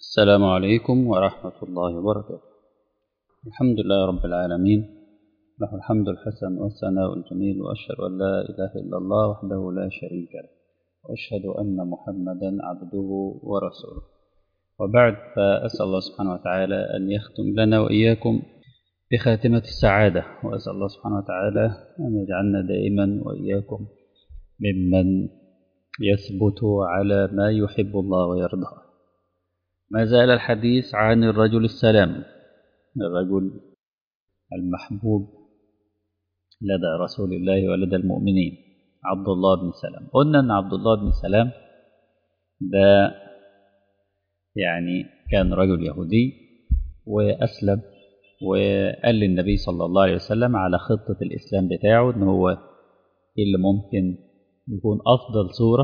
السلام عليكم ورحمة الله وبركاته الحمد لله رب العالمين له الحمد الحسن والثناء الجميل وأشهد أن لا إله إلا الله وحده لا شريك له وأشهد أن محمدا عبده ورسوله وبعد فأسأل الله سبحانه وتعالى أن يختم لنا وإياكم بخاتمة السعادة وأسأل الله سبحانه وتعالى أن يجعلنا دائما وإياكم ممن يثبت على ما يحب الله ويرضاه ما زال الحديث عن الرجل السلام الرجل المحبوب لدى رسول الله ولدى المؤمنين عبد الله بن سلام قلنا أن عبد الله بن سلام ده يعني كان رجل يهودي وأسلم وقال للنبي صلى الله عليه وسلم على خطة الإسلام بتاعه إن هو إيه اللي ممكن يكون أفضل صورة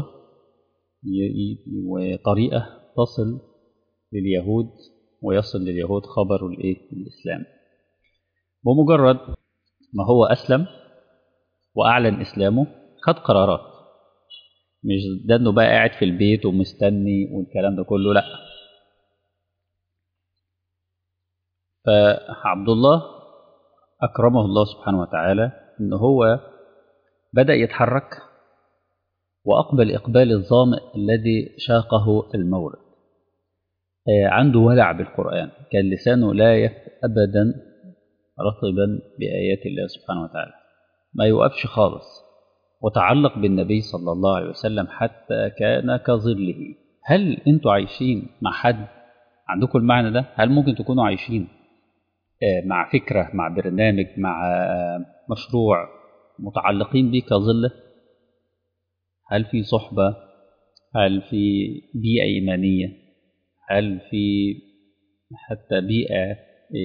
وطريقة تصل لليهود ويصل لليهود خبر الإيه الإسلام بمجرد ما هو أسلم وأعلن إسلامه خد قرارات مش ده إنه بقى قاعد في البيت ومستني والكلام ده كله لأ فعبد الله أكرمه الله سبحانه وتعالى إن هو بدأ يتحرك وأقبل إقبال الظامئ الذي شاقه المورد عنده ولع بالقرآن كان لسانه لا يف أبدا رطبا بآيات الله سبحانه وتعالى ما يوقفش خالص وتعلق بالنبي صلى الله عليه وسلم حتى كان كظله هل انتوا عايشين مع حد عندكم المعنى ده هل ممكن تكونوا عايشين مع فكرة مع برنامج مع مشروع متعلقين بيه كظله هل في صحبة هل في بيئة إيمانية هل في حتى بيئة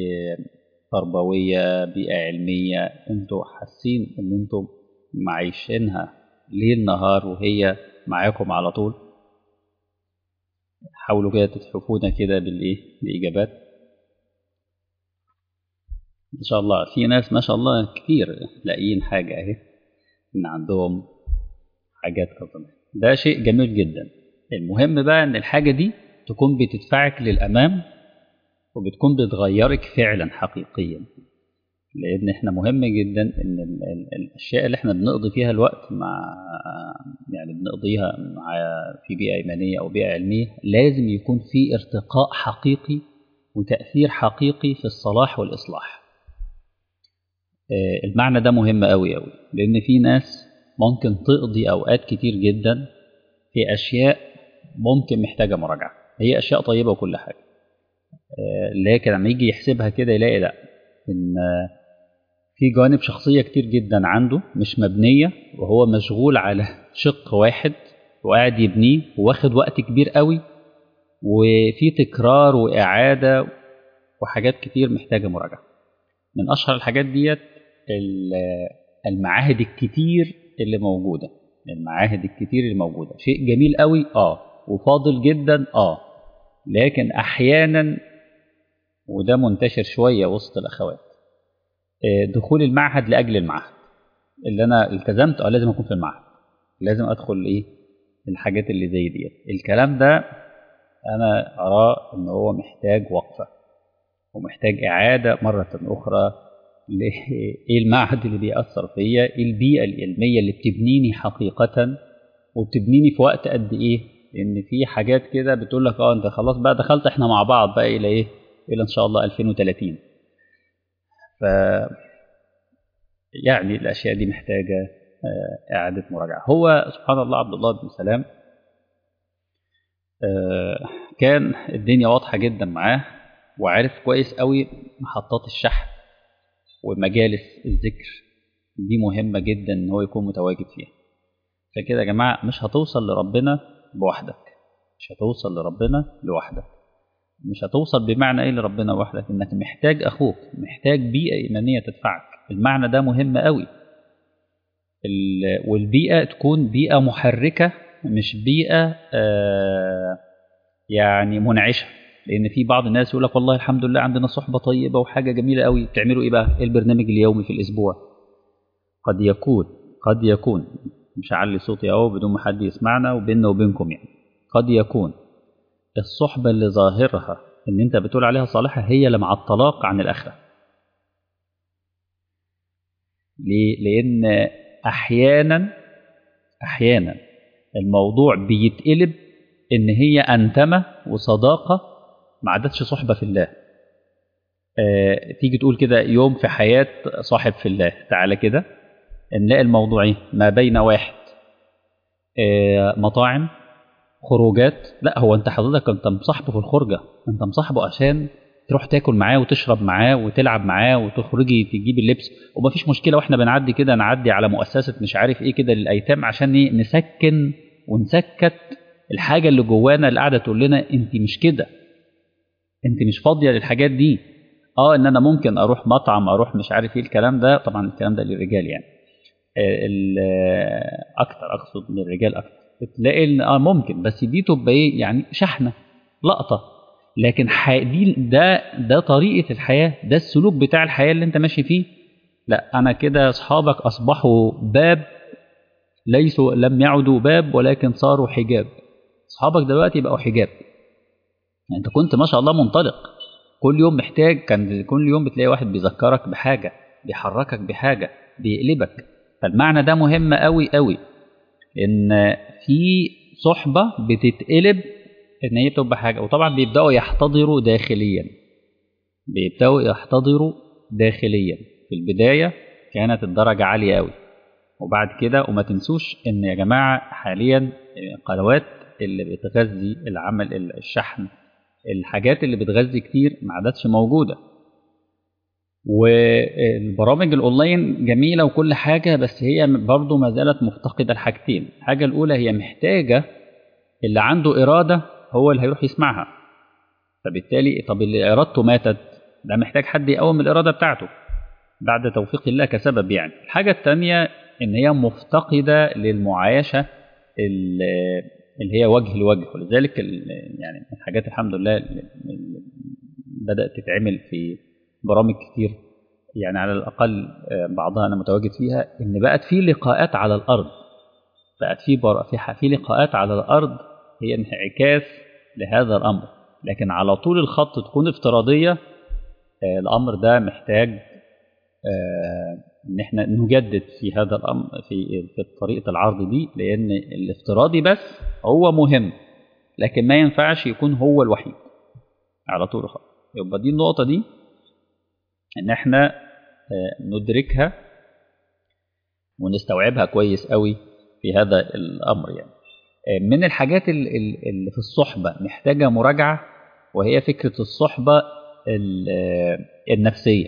تربوية بيئة علمية انتوا حاسين ان انتوا معيشينها ليل نهار وهي معاكم على طول حاولوا كده تتحفونا كده بالايه بالاجابات ان شاء الله في ناس ما شاء الله كتير لاقيين حاجه اهي ان عندهم حاجات كده ده شيء جميل جدا المهم بقى ان الحاجه دي تكون بتدفعك للامام وبتكون بتغيرك فعلا حقيقيا لان احنا مهم جدا ان الاشياء اللي احنا بنقضي فيها الوقت مع يعني بنقضيها مع في بيئه ايمانيه او بيئه علميه لازم يكون في ارتقاء حقيقي وتاثير حقيقي في الصلاح والاصلاح المعنى ده مهم قوي قوي لان في ناس ممكن تقضي اوقات كتير جدا في اشياء ممكن محتاجه مراجعه هي اشياء طيبه وكل حاجه لكن لما يجي يحسبها كده يلاقي لا ان في جوانب شخصيه كتير جدا عنده مش مبنيه وهو مشغول على شق واحد وقاعد يبنيه واخد وقت كبير قوي وفي تكرار واعاده وحاجات كتير محتاجه مراجعه من اشهر الحاجات ديت المعاهد الكتير اللي موجوده المعاهد الكتير اللي موجوده شيء جميل قوي اه وفاضل جدا اه لكن احيانا وده منتشر شويه وسط الاخوات دخول المعهد لاجل المعهد اللي انا التزمت اه لازم اكون في المعهد لازم ادخل ايه الحاجات اللي زي ديت الكلام ده انا اراه ان هو محتاج وقفه ومحتاج اعاده مره اخرى ايه المعهد اللي بيأثر فيا ايه البيئه العلميه اللي بتبنيني حقيقه وبتبنيني في وقت قد ايه لان في حاجات كده بتقول لك اه انت خلاص بقى دخلت احنا مع بعض بقى الى ايه الى ان شاء الله 2030 ف يعني الاشياء دي محتاجه اعاده مراجعه هو سبحان الله عبد الله بن سلام كان الدنيا واضحه جدا معاه وعارف كويس قوي محطات الشحن ومجالس الذكر دي مهمه جدا ان هو يكون متواجد فيها فكده يا جماعه مش هتوصل لربنا بوحدك مش هتوصل لربنا لوحدك مش هتوصل بمعنى ايه لربنا وحدك انك محتاج اخوك محتاج بيئه ايمانيه تدفعك المعنى ده مهم قوي والبيئه تكون بيئه محركه مش بيئه آه يعني منعشه لان في بعض الناس يقول لك والله الحمد لله عندنا صحبه طيبه وحاجه جميله قوي بتعملوا ايه بقى ايه البرنامج اليومي في الاسبوع قد يكون قد يكون مش هعلي صوتي اهو بدون ما حد يسمعنا وبيننا وبينكم يعني قد يكون الصحبة اللي ظاهرها ان انت بتقول عليها صالحة هي اللي مع الطلاق عن الآخرة ليه؟ لأن أحيانا أحيانا الموضوع بيتقلب إن هي أنتمة وصداقة ما عادتش صحبة في الله آه، تيجي تقول كده يوم في حياة صاحب في الله تعالى كده نلاقي الموضوع ايه ما بين واحد آه، مطاعم خروجات لا هو انت حضرتك انت مصاحبه في الخرجه انت مصاحبه عشان تروح تاكل معاه وتشرب معاه وتلعب معاه وتخرجي تجيب اللبس ومفيش مشكله واحنا بنعدي كده نعدي على مؤسسه مش عارف ايه كده للايتام عشان ايه نسكن ونسكت الحاجه اللي جوانا اللي قاعده تقول لنا انت مش كده انت مش فاضيه للحاجات دي اه ان انا ممكن اروح مطعم اروح مش عارف ايه الكلام ده طبعا الكلام ده للرجال يعني آه، ال- آه، اكتر اقصد للرجال اكتر تلاقي ان اه ممكن بس دي تبقى ايه يعني شحنه لقطه لكن ح- دي ده ده طريقه الحياه ده السلوك بتاع الحياه اللي انت ماشي فيه لا انا كده اصحابك اصبحوا باب ليسوا لم يعدوا باب ولكن صاروا حجاب اصحابك دلوقتي بقوا حجاب يعني انت كنت ما شاء الله منطلق كل يوم محتاج كان كل يوم بتلاقي واحد بيذكرك بحاجه بيحركك بحاجه بيقلبك فالمعنى ده مهم قوي قوي ان في صحبه بتتقلب ان هي بتبقى حاجه وطبعا بيبداوا يحتضروا داخليا بيبداوا يحتضروا داخليا في البدايه كانت الدرجه عاليه قوي وبعد كده وما تنسوش ان يا جماعه حاليا قنوات اللي بتغذي العمل الشحن الحاجات اللي بتغذي كتير ما عادتش موجوده والبرامج الاونلاين جميله وكل حاجه بس هي برضه ما زالت مفتقده الحاجتين الحاجه الاولى هي محتاجه اللي عنده اراده هو اللي هيروح يسمعها فبالتالي طب اللي ارادته ماتت ده محتاج حد يقوم الاراده بتاعته بعد توفيق الله كسبب يعني الحاجه الثانيه ان هي مفتقده للمعايشه اللي هي وجه لوجه ولذلك يعني من الحاجات الحمد لله اللي بدات تتعمل في برامج كتير يعني على الاقل بعضها انا متواجد فيها ان بقت في لقاءات على الارض بقت في بر... في في لقاءات على الارض هي انعكاس لهذا الامر لكن على طول الخط تكون افتراضيه الامر ده محتاج ان احنا نجدد في هذا الامر في في طريقه العرض دي لان الافتراضي بس هو مهم لكن ما ينفعش يكون هو الوحيد على طول الخط يبقى دي النقطه دي ان احنا ندركها ونستوعبها كويس قوي في هذا الامر يعني من الحاجات اللي في الصحبه محتاجه مراجعه وهي فكره الصحبه النفسيه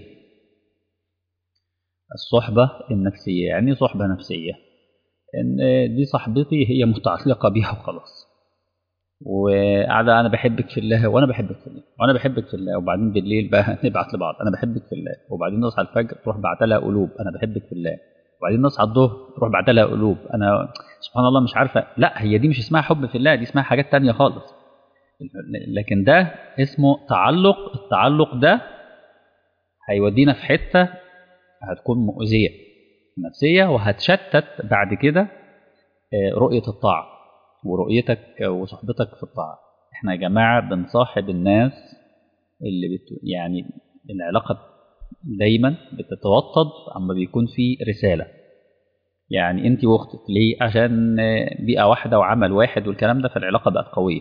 الصحبه النفسيه يعني صحبه نفسيه ان دي صاحبتي هي متعلقه بيها وخلاص وقاعده انا بحبك في الله وانا بحبك في الله وانا بحبك في الله وبعدين بالليل بقى نبعت لبعض انا بحبك في الله وبعدين نصحى الفجر تروح بعت لها قلوب انا بحبك في الله وبعدين نصحى الظهر تروح بعت لها قلوب انا سبحان الله مش عارفه لا هي دي مش اسمها حب في الله دي اسمها حاجات تانية خالص لكن ده اسمه تعلق التعلق ده هيودينا في حته هتكون مؤذيه نفسيه وهتشتت بعد كده رؤيه الطاعه ورؤيتك وصحبتك في الطاعه احنا يا جماعه بنصاحب الناس اللي بت... يعني العلاقه دايما بتتوطد اما بيكون في رساله يعني انت واختك ليه عشان بيئه واحده وعمل واحد والكلام ده فالعلاقه بقت قويه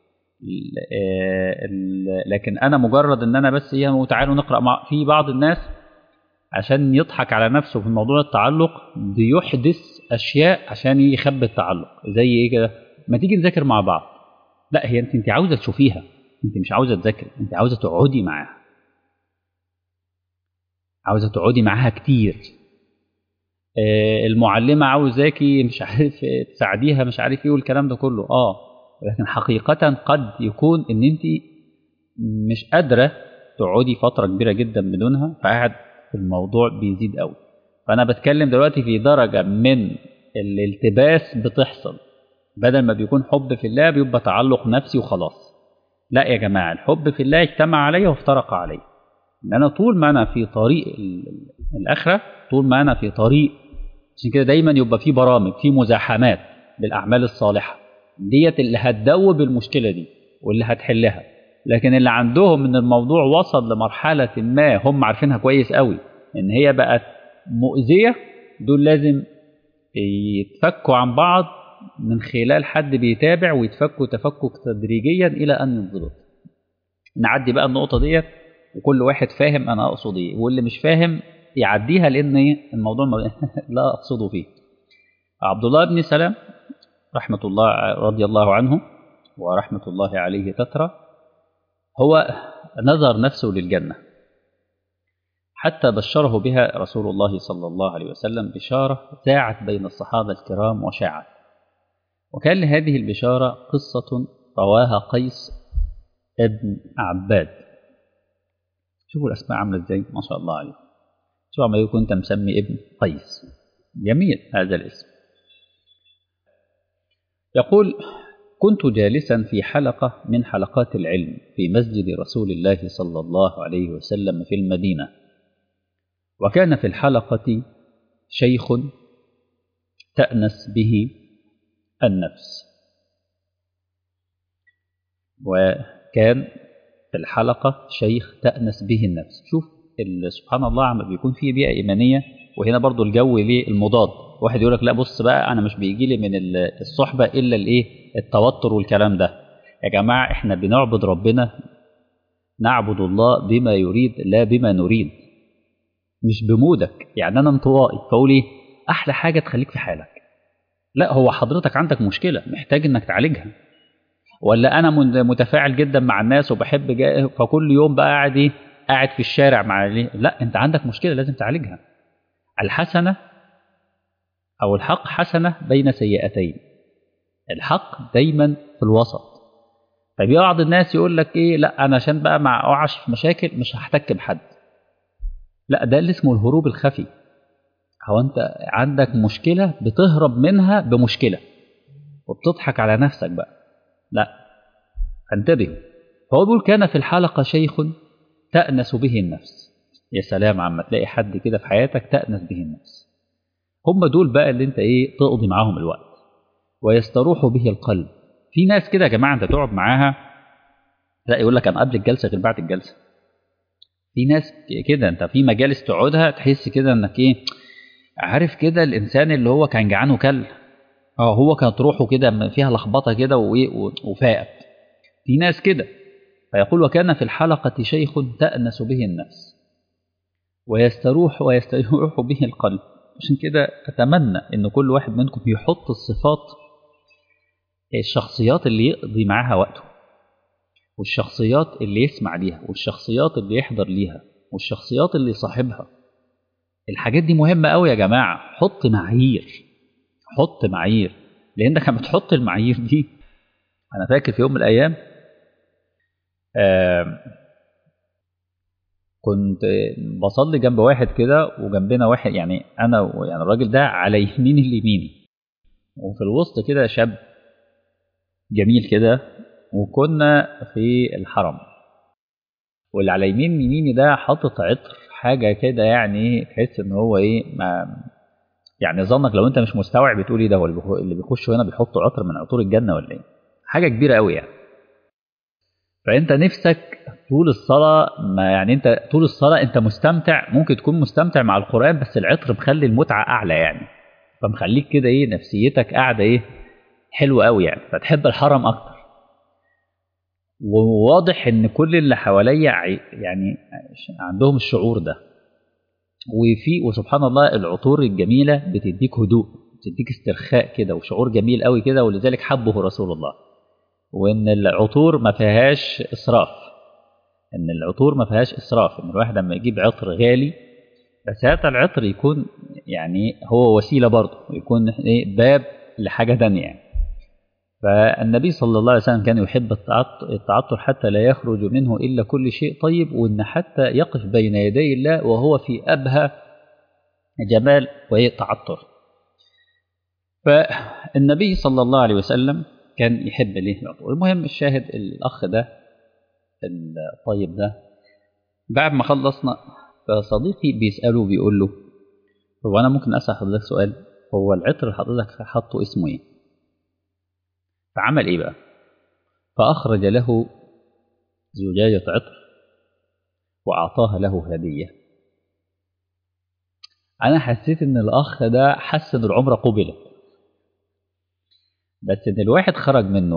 لكن انا مجرد ان انا بس ايه وتعالوا نقرا مع في بعض الناس عشان يضحك على نفسه في موضوع التعلق بيحدث اشياء عشان يخبي التعلق زي ايه كده ما تيجي نذاكر مع بعض لا هي انت انت عاوزه تشوفيها انت مش عاوزه تذاكري انت عاوزه تقعدي معاها عاوزه تقعدي معاها كتير آه المعلمه عاوزاكي مش عارف تساعديها مش عارف ايه والكلام ده كله اه لكن حقيقه قد يكون ان انت مش قادره تقعدي فتره كبيره جدا بدونها فقاعد الموضوع بيزيد قوي فانا بتكلم دلوقتي في درجه من الالتباس بتحصل بدل ما بيكون حب في الله بيبقى تعلق نفسي وخلاص لا يا جماعه الحب في الله اجتمع علي وافترق علي ان انا طول ما انا في طريق الاخره طول ما انا في طريق عشان كده دايما يبقى في برامج في مزاحمات بالاعمال الصالحه ديت اللي هتدوب المشكله دي واللي هتحلها لكن اللي عندهم ان الموضوع وصل لمرحله ما هم عارفينها كويس قوي ان هي بقت مؤذيه دول لازم يتفكوا عن بعض من خلال حد بيتابع ويتفكوا تفكك تدريجيا الى ان ينضبط نعدي بقى النقطه ديت وكل واحد فاهم انا اقصد ايه واللي مش فاهم يعديها لان الموضوع لا اقصده فيه عبد الله بن سلام رحمه الله رضي الله عنه ورحمه الله عليه تترى هو نذر نفسه للجنه حتى بشره بها رسول الله صلى الله عليه وسلم بشاره ساعت بين الصحابه الكرام وشاعت وكان لهذه البشاره قصه رواها قيس ابن عباد شوفوا الاسماء عامله ازاي ما شاء الله عليه شوفوا عما يكون انت مسمي ابن قيس جميل هذا الاسم يقول كنت جالسا في حلقه من حلقات العلم في مسجد رسول الله صلى الله عليه وسلم في المدينه وكان في الحلقه شيخ تانس به النفس وكان في الحلقة شيخ تأنس به النفس شوف سبحان الله عم بيكون في بيئة إيمانية وهنا برضو الجو ليه المضاد واحد يقول لك لا بص بقى أنا مش بيجي لي من الصحبة إلا الإيه التوتر والكلام ده يا جماعة إحنا بنعبد ربنا نعبد الله بما يريد لا بما نريد مش بمودك يعني أنا انطوائي فأقول إيه أحلى حاجة تخليك في حالك لا هو حضرتك عندك مشكلة محتاج إنك تعالجها ولا انا متفاعل جدا مع الناس وبحب جا... فكل يوم بقى قاعد ايه قاعد في الشارع مع ليه؟ لا انت عندك مشكله لازم تعالجها الحسنه او الحق حسنه بين سيئتين الحق دايما في الوسط فبعض الناس يقول لك ايه لا انا عشان بقى مع اقعش في مشاكل مش هحتك بحد لا ده اللي اسمه الهروب الخفي هو انت عندك مشكله بتهرب منها بمشكله وبتضحك على نفسك بقى لا فانتبهوا فهو بيقول كان في الحلقة شيخ تأنس به النفس يا سلام عما تلاقي حد كده في حياتك تأنس به النفس هم دول بقى اللي انت ايه تقضي معاهم الوقت ويستروح به القلب في ناس كده يا جماعة انت تقعد معاها لا يقول لك انا قبل الجلسة غير بعد الجلسة في ناس كده انت في مجالس تقعدها تحس كده انك ايه عارف كده الانسان اللي هو كان جعان وكل اه هو كانت روحه كده فيها لخبطه كده وفاقت في ناس كده فيقول وكان في الحلقة شيخ تأنس به النفس ويستروح ويستروح به القلب عشان كده أتمنى إن كل واحد منكم يحط الصفات الشخصيات اللي يقضي معاها وقته والشخصيات اللي يسمع ليها والشخصيات اللي يحضر ليها والشخصيات اللي يصاحبها الحاجات دي مهمة قوي يا جماعة حط معايير حط معايير لانك لما تحط المعايير دي انا فاكر في يوم من الايام آه كنت بصلي جنب واحد كده وجنبنا واحد يعني انا يعني الراجل ده على يمين اليميني وفي الوسط كده شاب جميل كده وكنا في الحرم واللي على يمين يميني ده حاطط عطر حاجه كده يعني تحس ان هو ايه ما يعني ظنك لو انت مش مستوعب بتقول ايه ده هو اللي بيخشوا هنا بيحطوا عطر من عطور الجنه ولا ايه؟ حاجه كبيره قوي يعني. فانت نفسك طول الصلاه ما يعني انت طول الصلاه انت مستمتع ممكن تكون مستمتع مع القران بس العطر مخلي المتعه اعلى يعني. فمخليك كده ايه نفسيتك قاعده ايه حلوه قوي يعني فتحب الحرم اكتر. وواضح ان كل اللي حواليا يعني عندهم الشعور ده. وفي وسبحان الله العطور الجميلة بتديك هدوء بتديك استرخاء كده وشعور جميل قوي كده ولذلك حبه رسول الله وان العطور ما فيهاش اسراف ان العطور ما فيهاش اسراف ان الواحد لما يجيب عطر غالي بس هذا العطر يكون يعني هو وسيله برضه يكون باب لحاجه ثانيه يعني فالنبي صلى الله عليه وسلم كان يحب التعطر حتى لا يخرج منه إلا كل شيء طيب وإن حتى يقف بين يدي الله وهو في أبهى جمال وهي تعطر فالنبي صلى الله عليه وسلم كان يحب ليه العطور المهم الشاهد الأخ ده الطيب ده بعد ما خلصنا فصديقي بيسأله بيقول له هو أنا ممكن أسأل حضرتك سؤال هو العطر اللي حضرتك حاطه اسمه إيه؟ فعمل ايه بقى فأخرج له زجاجة عطر وأعطاها له هدية أنا حسيت إن الأخ ده حس إن العمرة قبلت بس إن الواحد خرج منه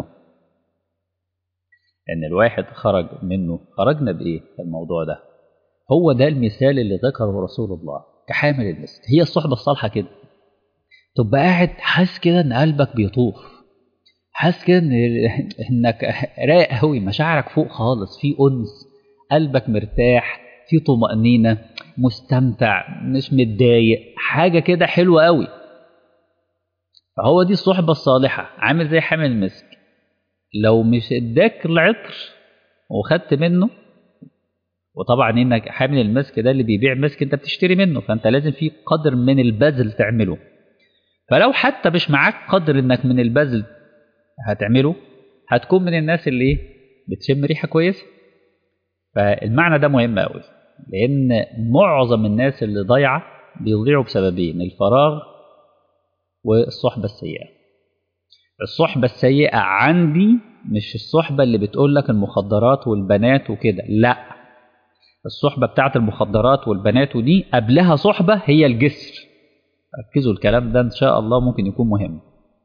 إن الواحد خرج منه خرجنا بإيه في الموضوع ده هو ده المثال اللي ذكره رسول الله كحامل المسك هي الصحبة الصالحة كده تبقى قاعد حاسس كده إن قلبك بيطوف حاسس كده إن إنك رايق قوي مشاعرك فوق خالص في أنس قلبك مرتاح في طمأنينة مستمتع مش متضايق حاجة كده حلوة قوي فهو دي الصحبة الصالحة عامل زي حامل المسك لو مش اداك العطر وخدت منه وطبعا انك حامل المسك ده اللي بيبيع مسك انت بتشتري منه فانت لازم في قدر من البذل تعمله فلو حتى مش معاك قدر انك من البذل هتعمله هتكون من الناس اللي ايه بتشم ريحه كويسه فالمعنى ده مهم قوي لان معظم الناس اللي ضايعه بيضيعوا بسببين الفراغ والصحبه السيئه الصحبه السيئه عندي مش الصحبه اللي بتقول لك المخدرات والبنات وكده لا الصحبه بتاعت المخدرات والبنات ودي قبلها صحبه هي الجسر ركزوا الكلام ده ان شاء الله ممكن يكون مهم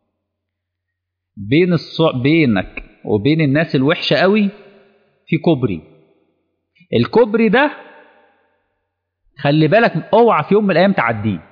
بين الصع... بينك وبين الناس الوحشه قوي في كوبري الكوبري ده خلي بالك اوعى في يوم من الايام تعديه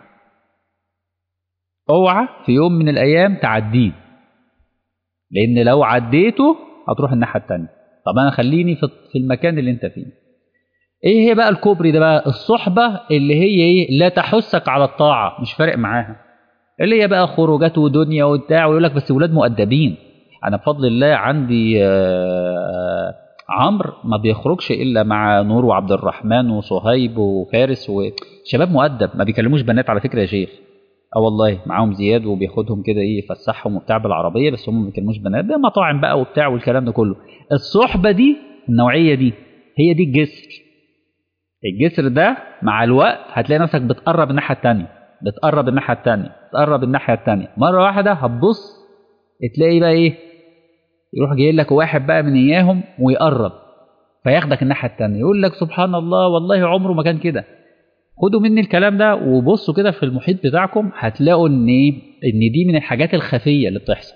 اوعى في يوم من الايام تعديه لان لو عديته هتروح الناحيه التانية طب انا خليني في في المكان اللي انت فيه ايه هي بقى الكوبري ده بقى الصحبه اللي هي ايه لا تحثك على الطاعه مش فارق معاها اللي هي بقى خروجات ودنيا وبتاع ويقول لك بس ولاد مؤدبين انا بفضل الله عندي آه عمرو ما بيخرجش الا مع نور وعبد الرحمن وصهيب وفارس وشباب مؤدب ما بيكلموش بنات على فكره يا شيخ اه والله معاهم زياد وبياخدهم كده ايه يفسحهم وبتاع بالعربيه بس هم ما بيكلموش بنات ده مطاعم بقى وبتاع والكلام ده كله الصحبه دي النوعيه دي هي دي الجسر الجسر ده مع الوقت هتلاقي نفسك بتقرب الناحيه التانية بتقرب الناحيه التانية بتقرب الناحيه التانية مره واحده هتبص تلاقي بقى ايه يروح جاي لك واحد بقى من اياهم ويقرب فياخدك الناحيه التانية يقول لك سبحان الله والله عمره ما كان كده خدوا مني الكلام ده وبصوا كده في المحيط بتاعكم هتلاقوا ان ايه ان دي من الحاجات الخفيه اللي بتحصل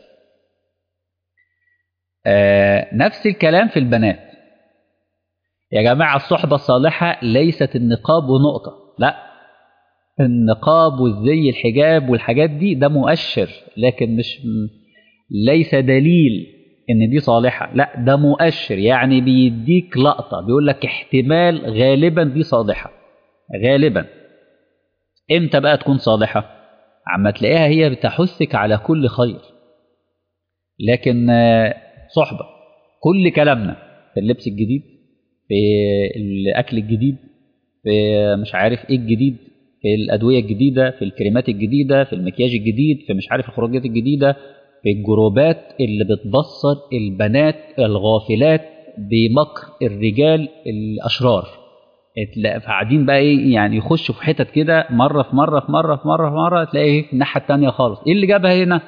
آه نفس الكلام في البنات يا جماعه الصحبه الصالحه ليست النقاب ونقطه لا النقاب والزي الحجاب والحاجات دي ده مؤشر لكن مش ليس دليل ان دي صالحه لا ده مؤشر يعني بيديك لقطه بيقول لك احتمال غالبا دي صالحه غالبا امتى بقى تكون صالحه عما تلاقيها هي بتحثك على كل خير لكن صحبه كل كلامنا في اللبس الجديد في الاكل الجديد في مش عارف ايه الجديد في الادويه الجديده في الكريمات الجديده في المكياج الجديد في مش عارف الخروجات الجديده في الجروبات اللي بتبصر البنات الغافلات بمكر الرجال الاشرار قاعدين بقى ايه يعني يخشوا في حتت كده مره في مره في مره في مره في مره تلاقي ايه في الناحيه الثانيه خالص ايه اللي جابها هنا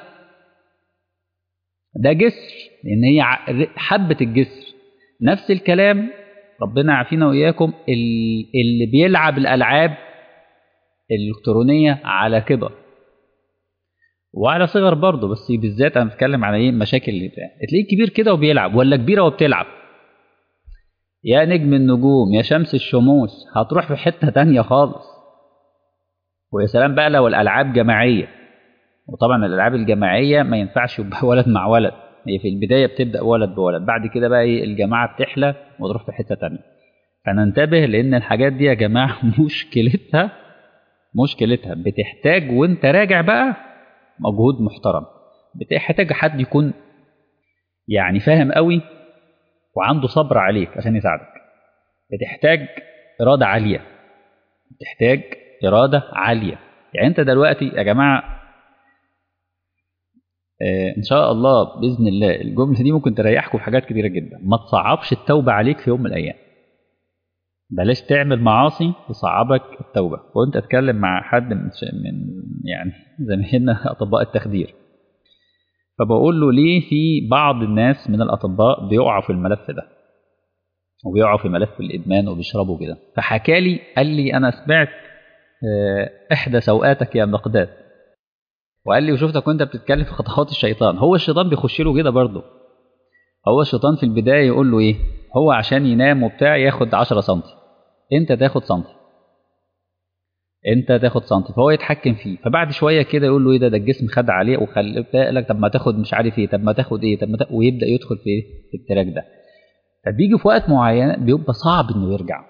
ده جسر لان هي حبه الجسر نفس الكلام ربنا يعافينا واياكم اللي بيلعب الالعاب الالكترونيه على كبر وعلى صغر برضه بس بالذات انا بتكلم على ايه مشاكل اللي بتاع تلاقيه كبير كده وبيلعب ولا كبيره وبتلعب يا نجم النجوم يا شمس الشموس هتروح في حته تانية خالص ويا سلام بقى لو الالعاب جماعيه وطبعا الالعاب الجماعيه ما ينفعش يبقى ولد مع ولد هي في البدايه بتبدا ولد بولد بعد كده بقى ايه الجماعه بتحلى وتروح في حته تانية فننتبه لان الحاجات دي يا جماعه مشكلتها مشكلتها بتحتاج وانت راجع بقى مجهود محترم بتحتاج حد يكون يعني فاهم قوي وعنده صبر عليك عشان يساعدك بتحتاج إرادة عالية بتحتاج إرادة عالية يعني أنت دلوقتي يا جماعة آه إن شاء الله بإذن الله الجملة دي ممكن تريحكم في حاجات كتيرة جدا ما تصعبش التوبة عليك في يوم من الأيام بلاش تعمل معاصي تصعبك التوبة وانت اتكلم مع حد من, من يعني زمايلنا اطباء التخدير فبقول له ليه في بعض الناس من الاطباء بيقعوا في الملف ده وبيقعوا في ملف الادمان وبيشربوا كده فحكى لي قال لي انا سمعت احدى سوءاتك يا مقداد وقال لي وشفتك وانت بتتكلم في خطوات الشيطان هو الشيطان بيخش له كده برضه هو الشيطان في البدايه يقول له ايه هو عشان ينام وبتاع ياخد 10 سم انت تاخد سم انت تاخد سم فهو يتحكم فيه فبعد شويه كده يقول له ايه ده ده الجسم خد عليه وخلي لك طب ما تاخد مش عارف ايه طب ما تاخد ايه طب ما تاخد ويبدا يدخل في في التراك ده فبيجي في وقت معين بيبقى صعب انه يرجع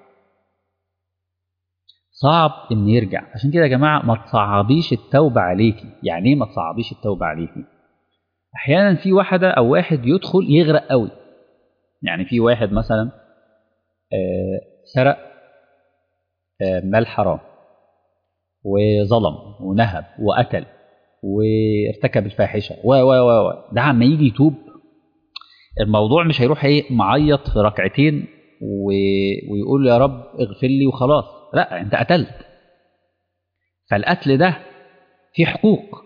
صعب انه يرجع عشان كده يا جماعه ما تصعبيش التوبه عليكي يعني ايه ما تصعبيش التوبه عليكي احيانا في واحده او واحد يدخل يغرق قوي يعني في واحد مثلا آه سرق آه مال حرام وظلم ونهب وقتل وارتكب الفاحشه و و و ده عما يجي يتوب الموضوع مش هيروح ايه معيط في ركعتين و... ويقول يا رب اغفر لي وخلاص لا انت قتلت فالقتل ده فيه حقوق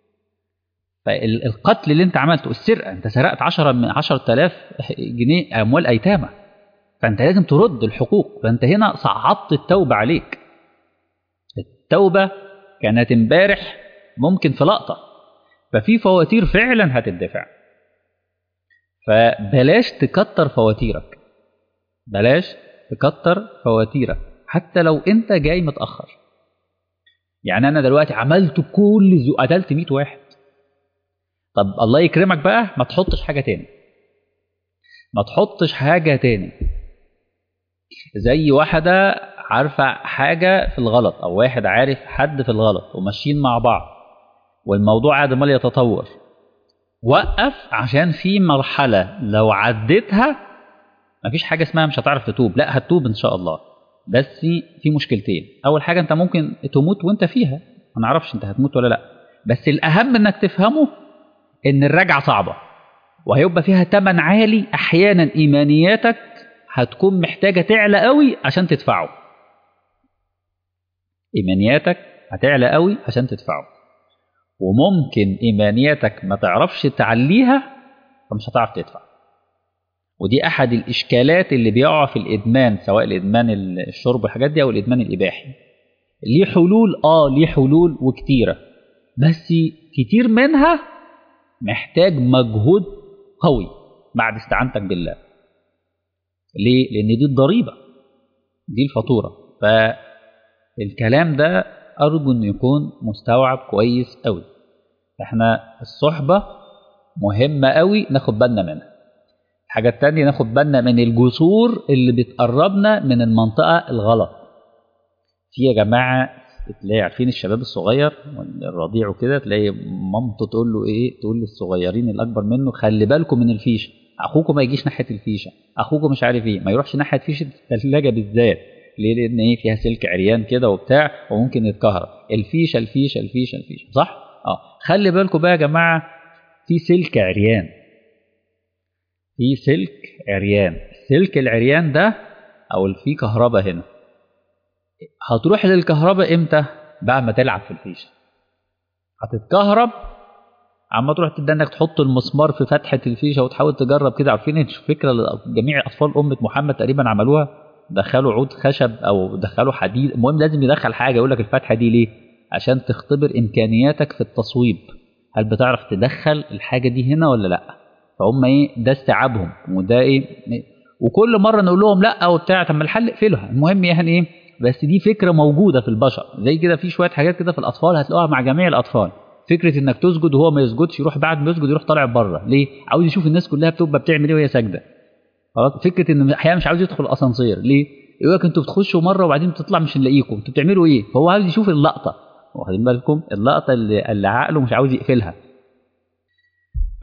فالقتل اللي انت عملته السرقه انت سرقت 10 من 10000 جنيه اموال ايتامه فانت لازم ترد الحقوق فانت هنا صعدت التوبه عليك التوبه كانت امبارح ممكن في لقطه ففي فواتير فعلا هتدفع فبلاش تكتر فواتيرك بلاش تكتر فواتيرك حتى لو انت جاي متاخر يعني انا دلوقتي عملت كل زو قتلت 100 واحد طب الله يكرمك بقى ما تحطش حاجه تاني ما تحطش حاجه تاني زي واحده عارفه حاجه في الغلط او واحد عارف حد في الغلط وماشيين مع بعض والموضوع قاعد عمال يتطور وقف عشان في مرحله لو عديتها مفيش حاجه اسمها مش هتعرف تتوب لا هتتوب ان شاء الله بس في مشكلتين اول حاجه انت ممكن تموت وانت فيها ما نعرفش انت هتموت ولا لا بس الاهم انك تفهمه ان الرجعه صعبه وهيبقى فيها تمن عالي احيانا ايمانياتك هتكون محتاجه تعلى قوي عشان تدفعه ايمانياتك هتعلى قوي عشان تدفعه وممكن ايمانياتك ما تعرفش تعليها فمش هتعرف تدفع ودي احد الاشكالات اللي بيقع في الادمان سواء الادمان الشرب والحاجات دي او الادمان الاباحي ليه حلول اه ليه حلول وكتيره بس كتير منها محتاج مجهود قوي بعد استعانتك بالله ليه لان دي الضريبه دي الفاتوره فالكلام ده ارجو انه يكون مستوعب كويس قوي احنا الصحبه مهمه قوي ناخد بالنا منها الحاجه التانية ناخد بالنا من الجسور اللي بتقربنا من المنطقه الغلط في يا جماعه تلاقي عارفين الشباب الصغير الرضيع وكده تلاقي مامته تقول له ايه تقول للصغيرين الاكبر منه خلي بالكم من الفيشه اخوكم ما يجيش ناحيه الفيشه اخوكم مش عارف ايه ما يروحش ناحيه فيشه الثلاجه بالذات ليه لان ايه فيها سلك عريان كده وبتاع وممكن يتكهرب الفيشه الفيشه الفيشه الفيشه صح اه خلي بالكم بقى يا جماعه في سلك عريان في سلك عريان سلك العريان ده او في كهرباء هنا هتروح للكهرباء امتى بعد ما تلعب في الفيشه هتتكهرب عما تروح تبدا انك تحط المسمار في فتحه الفيشه وتحاول تجرب كده عارفين فكره جميع اطفال امه محمد تقريبا عملوها دخلوا عود خشب او دخلوا حديد المهم لازم يدخل حاجه يقول لك الفتحه دي ليه عشان تختبر امكانياتك في التصويب هل بتعرف تدخل الحاجه دي هنا ولا لا فهم ايه ده استيعابهم وده ايه وكل مره نقول لهم لا وبتاع طب ما الحل اقفلها المهم يعني ايه بس دي فكره موجوده في البشر زي كده في شويه حاجات كده في الاطفال هتلاقوها مع جميع الاطفال فكره انك تسجد وهو ما يسجدش يروح بعد ما يسجد يروح طالع بره ليه عاوز يشوف الناس كلها بتبقى بتعمل ايه وهي ساجده خلاص فكره ان احيانا مش عاوز يدخل اسانسير ليه يقول لك انتوا بتخشوا مره وبعدين بتطلع مش نلاقيكم انتوا بتعملوا ايه فهو عاوز يشوف اللقطه واخدين بالكم اللقطه اللي, اللي عقله مش عاوز يقفلها ف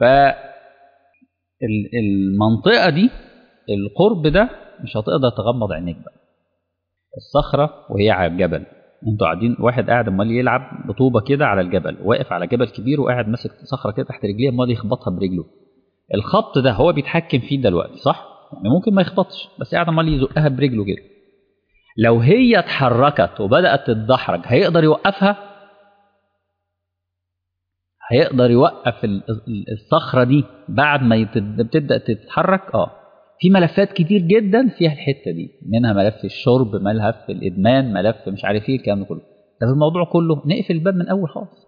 المنطقه دي القرب ده مش هتقدر تغمض عينيك بقى الصخره وهي على الجبل انتوا قاعدين واحد قاعد امال يلعب بطوبه كده على الجبل واقف على جبل كبير وقاعد ماسك صخره كده تحت رجليه امال يخبطها برجله الخبط ده هو بيتحكم فيه دلوقتي صح يعني ممكن ما يخبطش بس قاعد امال يزقها برجله كده لو هي اتحركت وبدات تتدحرج هيقدر يوقفها هيقدر يوقف الصخرة دي بعد ما بتبدأ تتحرك اه في ملفات كتير جدا فيها الحتة دي منها ملف الشرب ملف الإدمان ملف مش عارف ايه الكلام ده كله ده في الموضوع كله نقفل الباب من أول خالص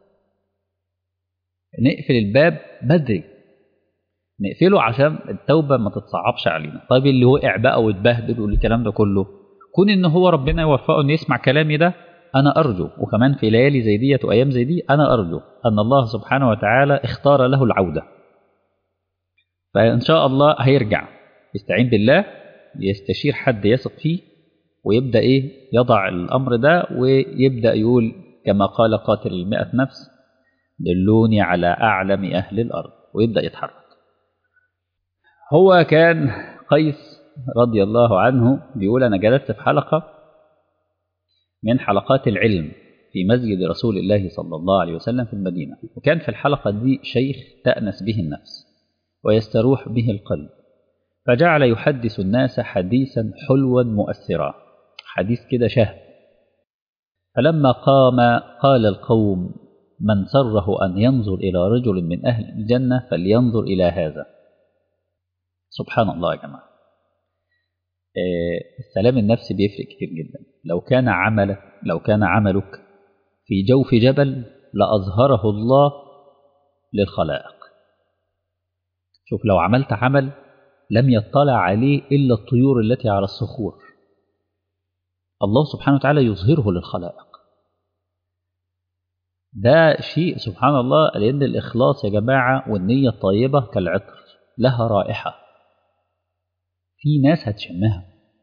نقفل الباب بدري نقفله عشان التوبة ما تتصعبش علينا طيب اللي وقع بقى واتبهدل والكلام ده كله كون ان هو ربنا يوفقه انه يسمع كلامي ده انا ارجو وكمان في ليالي زي ديت وايام زي دي انا ارجو ان الله سبحانه وتعالى اختار له العوده فان شاء الله هيرجع يستعين بالله يستشير حد يثق فيه ويبدا ايه يضع الامر ده ويبدا يقول كما قال قاتل المئة نفس دلوني على اعلم اهل الارض ويبدا يتحرك هو كان قيس رضي الله عنه بيقول انا جلست في حلقه من حلقات العلم في مسجد رسول الله صلى الله عليه وسلم في المدينة وكان في الحلقة دي شيخ تأنس به النفس ويستروح به القلب فجعل يحدث الناس حديثا حلوا مؤثرا حديث كده شهد فلما قام قال القوم من سره أن ينظر إلى رجل من أهل الجنة فلينظر إلى هذا سبحان الله يا جماعة السلام النفسي بيفرق كتير جدا لو كان عملك لو كان عملك في جوف جبل لأظهره الله للخلائق شوف لو عملت عمل لم يطلع عليه إلا الطيور التي على الصخور الله سبحانه وتعالى يظهره للخلائق ده شيء سبحان الله لأن الإخلاص يا جماعة والنية الطيبة كالعطر لها رائحة في ناس هتشمها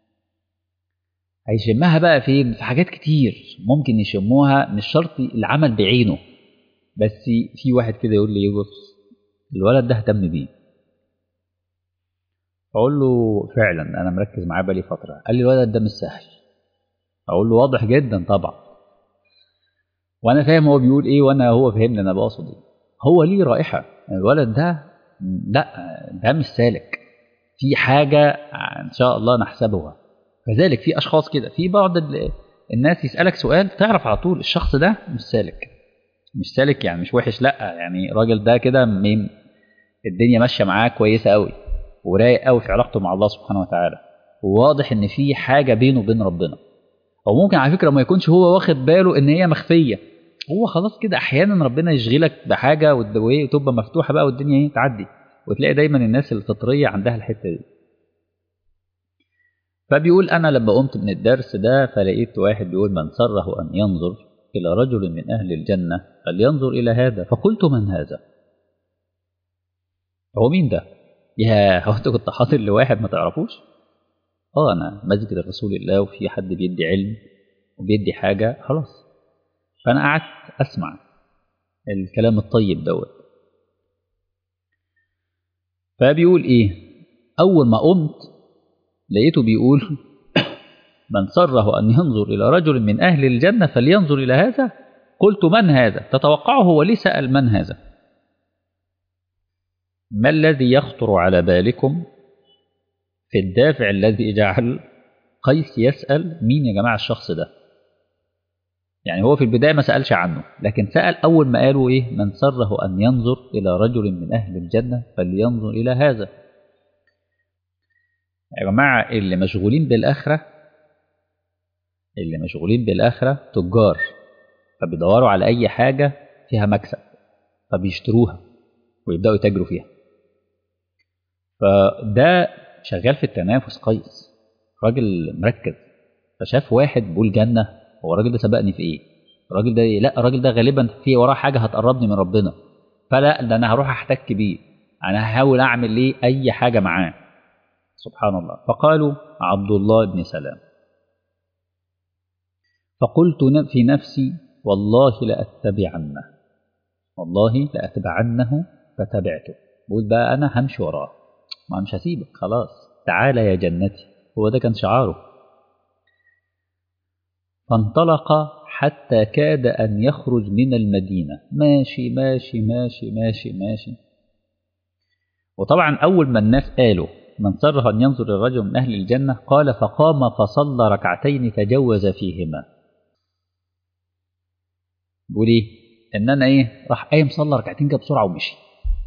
هيشمها بقى فين في حاجات كتير ممكن يشموها مش شرط العمل بعينه بس في واحد كده يقول لي بص الولد ده اهتم بيه اقول له فعلا انا مركز معاه بقالي فتره قال لي الولد ده مش سهل اقول له واضح جدا طبعا وانا فاهم هو بيقول ايه وانا هو فهمني انا بقصد ايه هو ليه رائحه الولد ده لا ده مش سالك في حاجه ان شاء الله نحسبها كذلك في اشخاص كده في بعض الناس يسالك سؤال تعرف على طول الشخص ده مش سالك مش سالك يعني مش وحش لا يعني الراجل ده كده الدنيا ماشيه معاه كويسه قوي ورايق قوي في علاقته مع الله سبحانه وتعالى وواضح ان في حاجه بينه وبين ربنا او ممكن على فكره ما يكونش هو واخد باله ان هي مخفيه هو خلاص كده احيانا ربنا يشغلك بحاجه وتبقى مفتوحه بقى والدنيا ايه تعدي وتلاقي دايما الناس الفطريه عندها الحته دي فبيقول انا لما قمت من الدرس ده فلقيت واحد بيقول من سره ان ينظر الى رجل من اهل الجنه فلينظر الى هذا فقلت من هذا هو مين ده يا هو انت كنت حاضر لواحد ما تعرفوش اه انا مسجد رسول الله وفي حد بيدي علم وبيدي حاجه خلاص فانا قعدت اسمع الكلام الطيب دوت فبيقول ايه اول ما قمت لقيته بيقول من سره ان ينظر الى رجل من اهل الجنه فلينظر الى هذا قلت من هذا تتوقعه هو ليه سال من هذا ما الذي يخطر على بالكم في الدافع الذي جعل قيس يسأل مين يا جماعة الشخص ده يعني هو في البداية ما سألش عنه لكن سأل أول ما قالوا إيه من سره أن ينظر إلى رجل من أهل الجنة فلينظر إلى هذا يا جماعة اللي مشغولين بالآخرة اللي مشغولين بالآخرة تجار فبيدوروا على أي حاجة فيها مكسب فبيشتروها ويبدأوا يتاجروا فيها فده شغال في التنافس قيس راجل مركز فشاف واحد بيقول جنة هو الراجل ده سبقني في ايه الراجل ده إيه؟ لا الراجل ده غالبا في وراه حاجة هتقربني من ربنا فلا ده انا هروح احتك بيه انا هحاول اعمل ليه اي حاجة معاه سبحان الله فقالوا عبد الله بن سلام فقلت في نفسي والله لأتبعنه والله لأتبعنه فتبعته بقول بقى أنا همشي وراه ما مش هسيبك خلاص تعالى يا جنتي هو ده كان شعاره فانطلق حتى كاد أن يخرج من المدينة ماشي ماشي ماشي ماشي ماشي وطبعا أول ما الناس قالوا من سره أن ينظر الرجل من أهل الجنة قال فقام فصلى ركعتين تجوز فيهما بيقول ايه ان انا ايه راح قايم صلى ركعتين كده بسرعه ومشي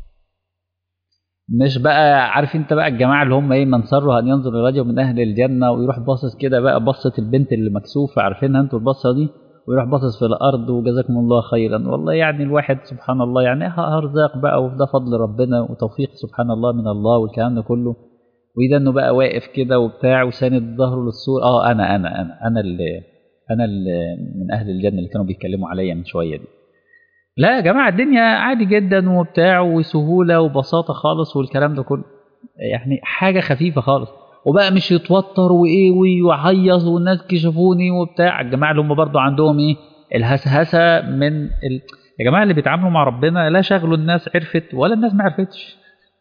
مش بقى عارف انت بقى الجماعه اللي هم ايه من سره ان ينظر الرجل من اهل الجنه ويروح باصص كده بقى بصه البنت اللي مكسوفه عارفينها انتوا البصه دي ويروح باصص في الارض وجزاكم الله خيرا والله يعني الواحد سبحان الله يعني ارزاق بقى وده فضل ربنا وتوفيق سبحان الله من الله والكلام ده كله واذا انه بقى واقف كده وبتاع وساند ظهره للسور اه انا انا انا انا اللي انا اللي من اهل الجنه اللي كانوا بيتكلموا عليا من شويه دي لا يا جماعه الدنيا عادي جدا وبتاع وسهوله وبساطه خالص والكلام ده كله يعني حاجه خفيفه خالص وبقى مش يتوتر وايه ويعيط والناس كشفوني وبتاع الجماعه اللي هم برضو عندهم ايه الهسهسه من ال... يا جماعه اللي بيتعاملوا مع ربنا لا شغلوا الناس عرفت ولا الناس ما عرفتش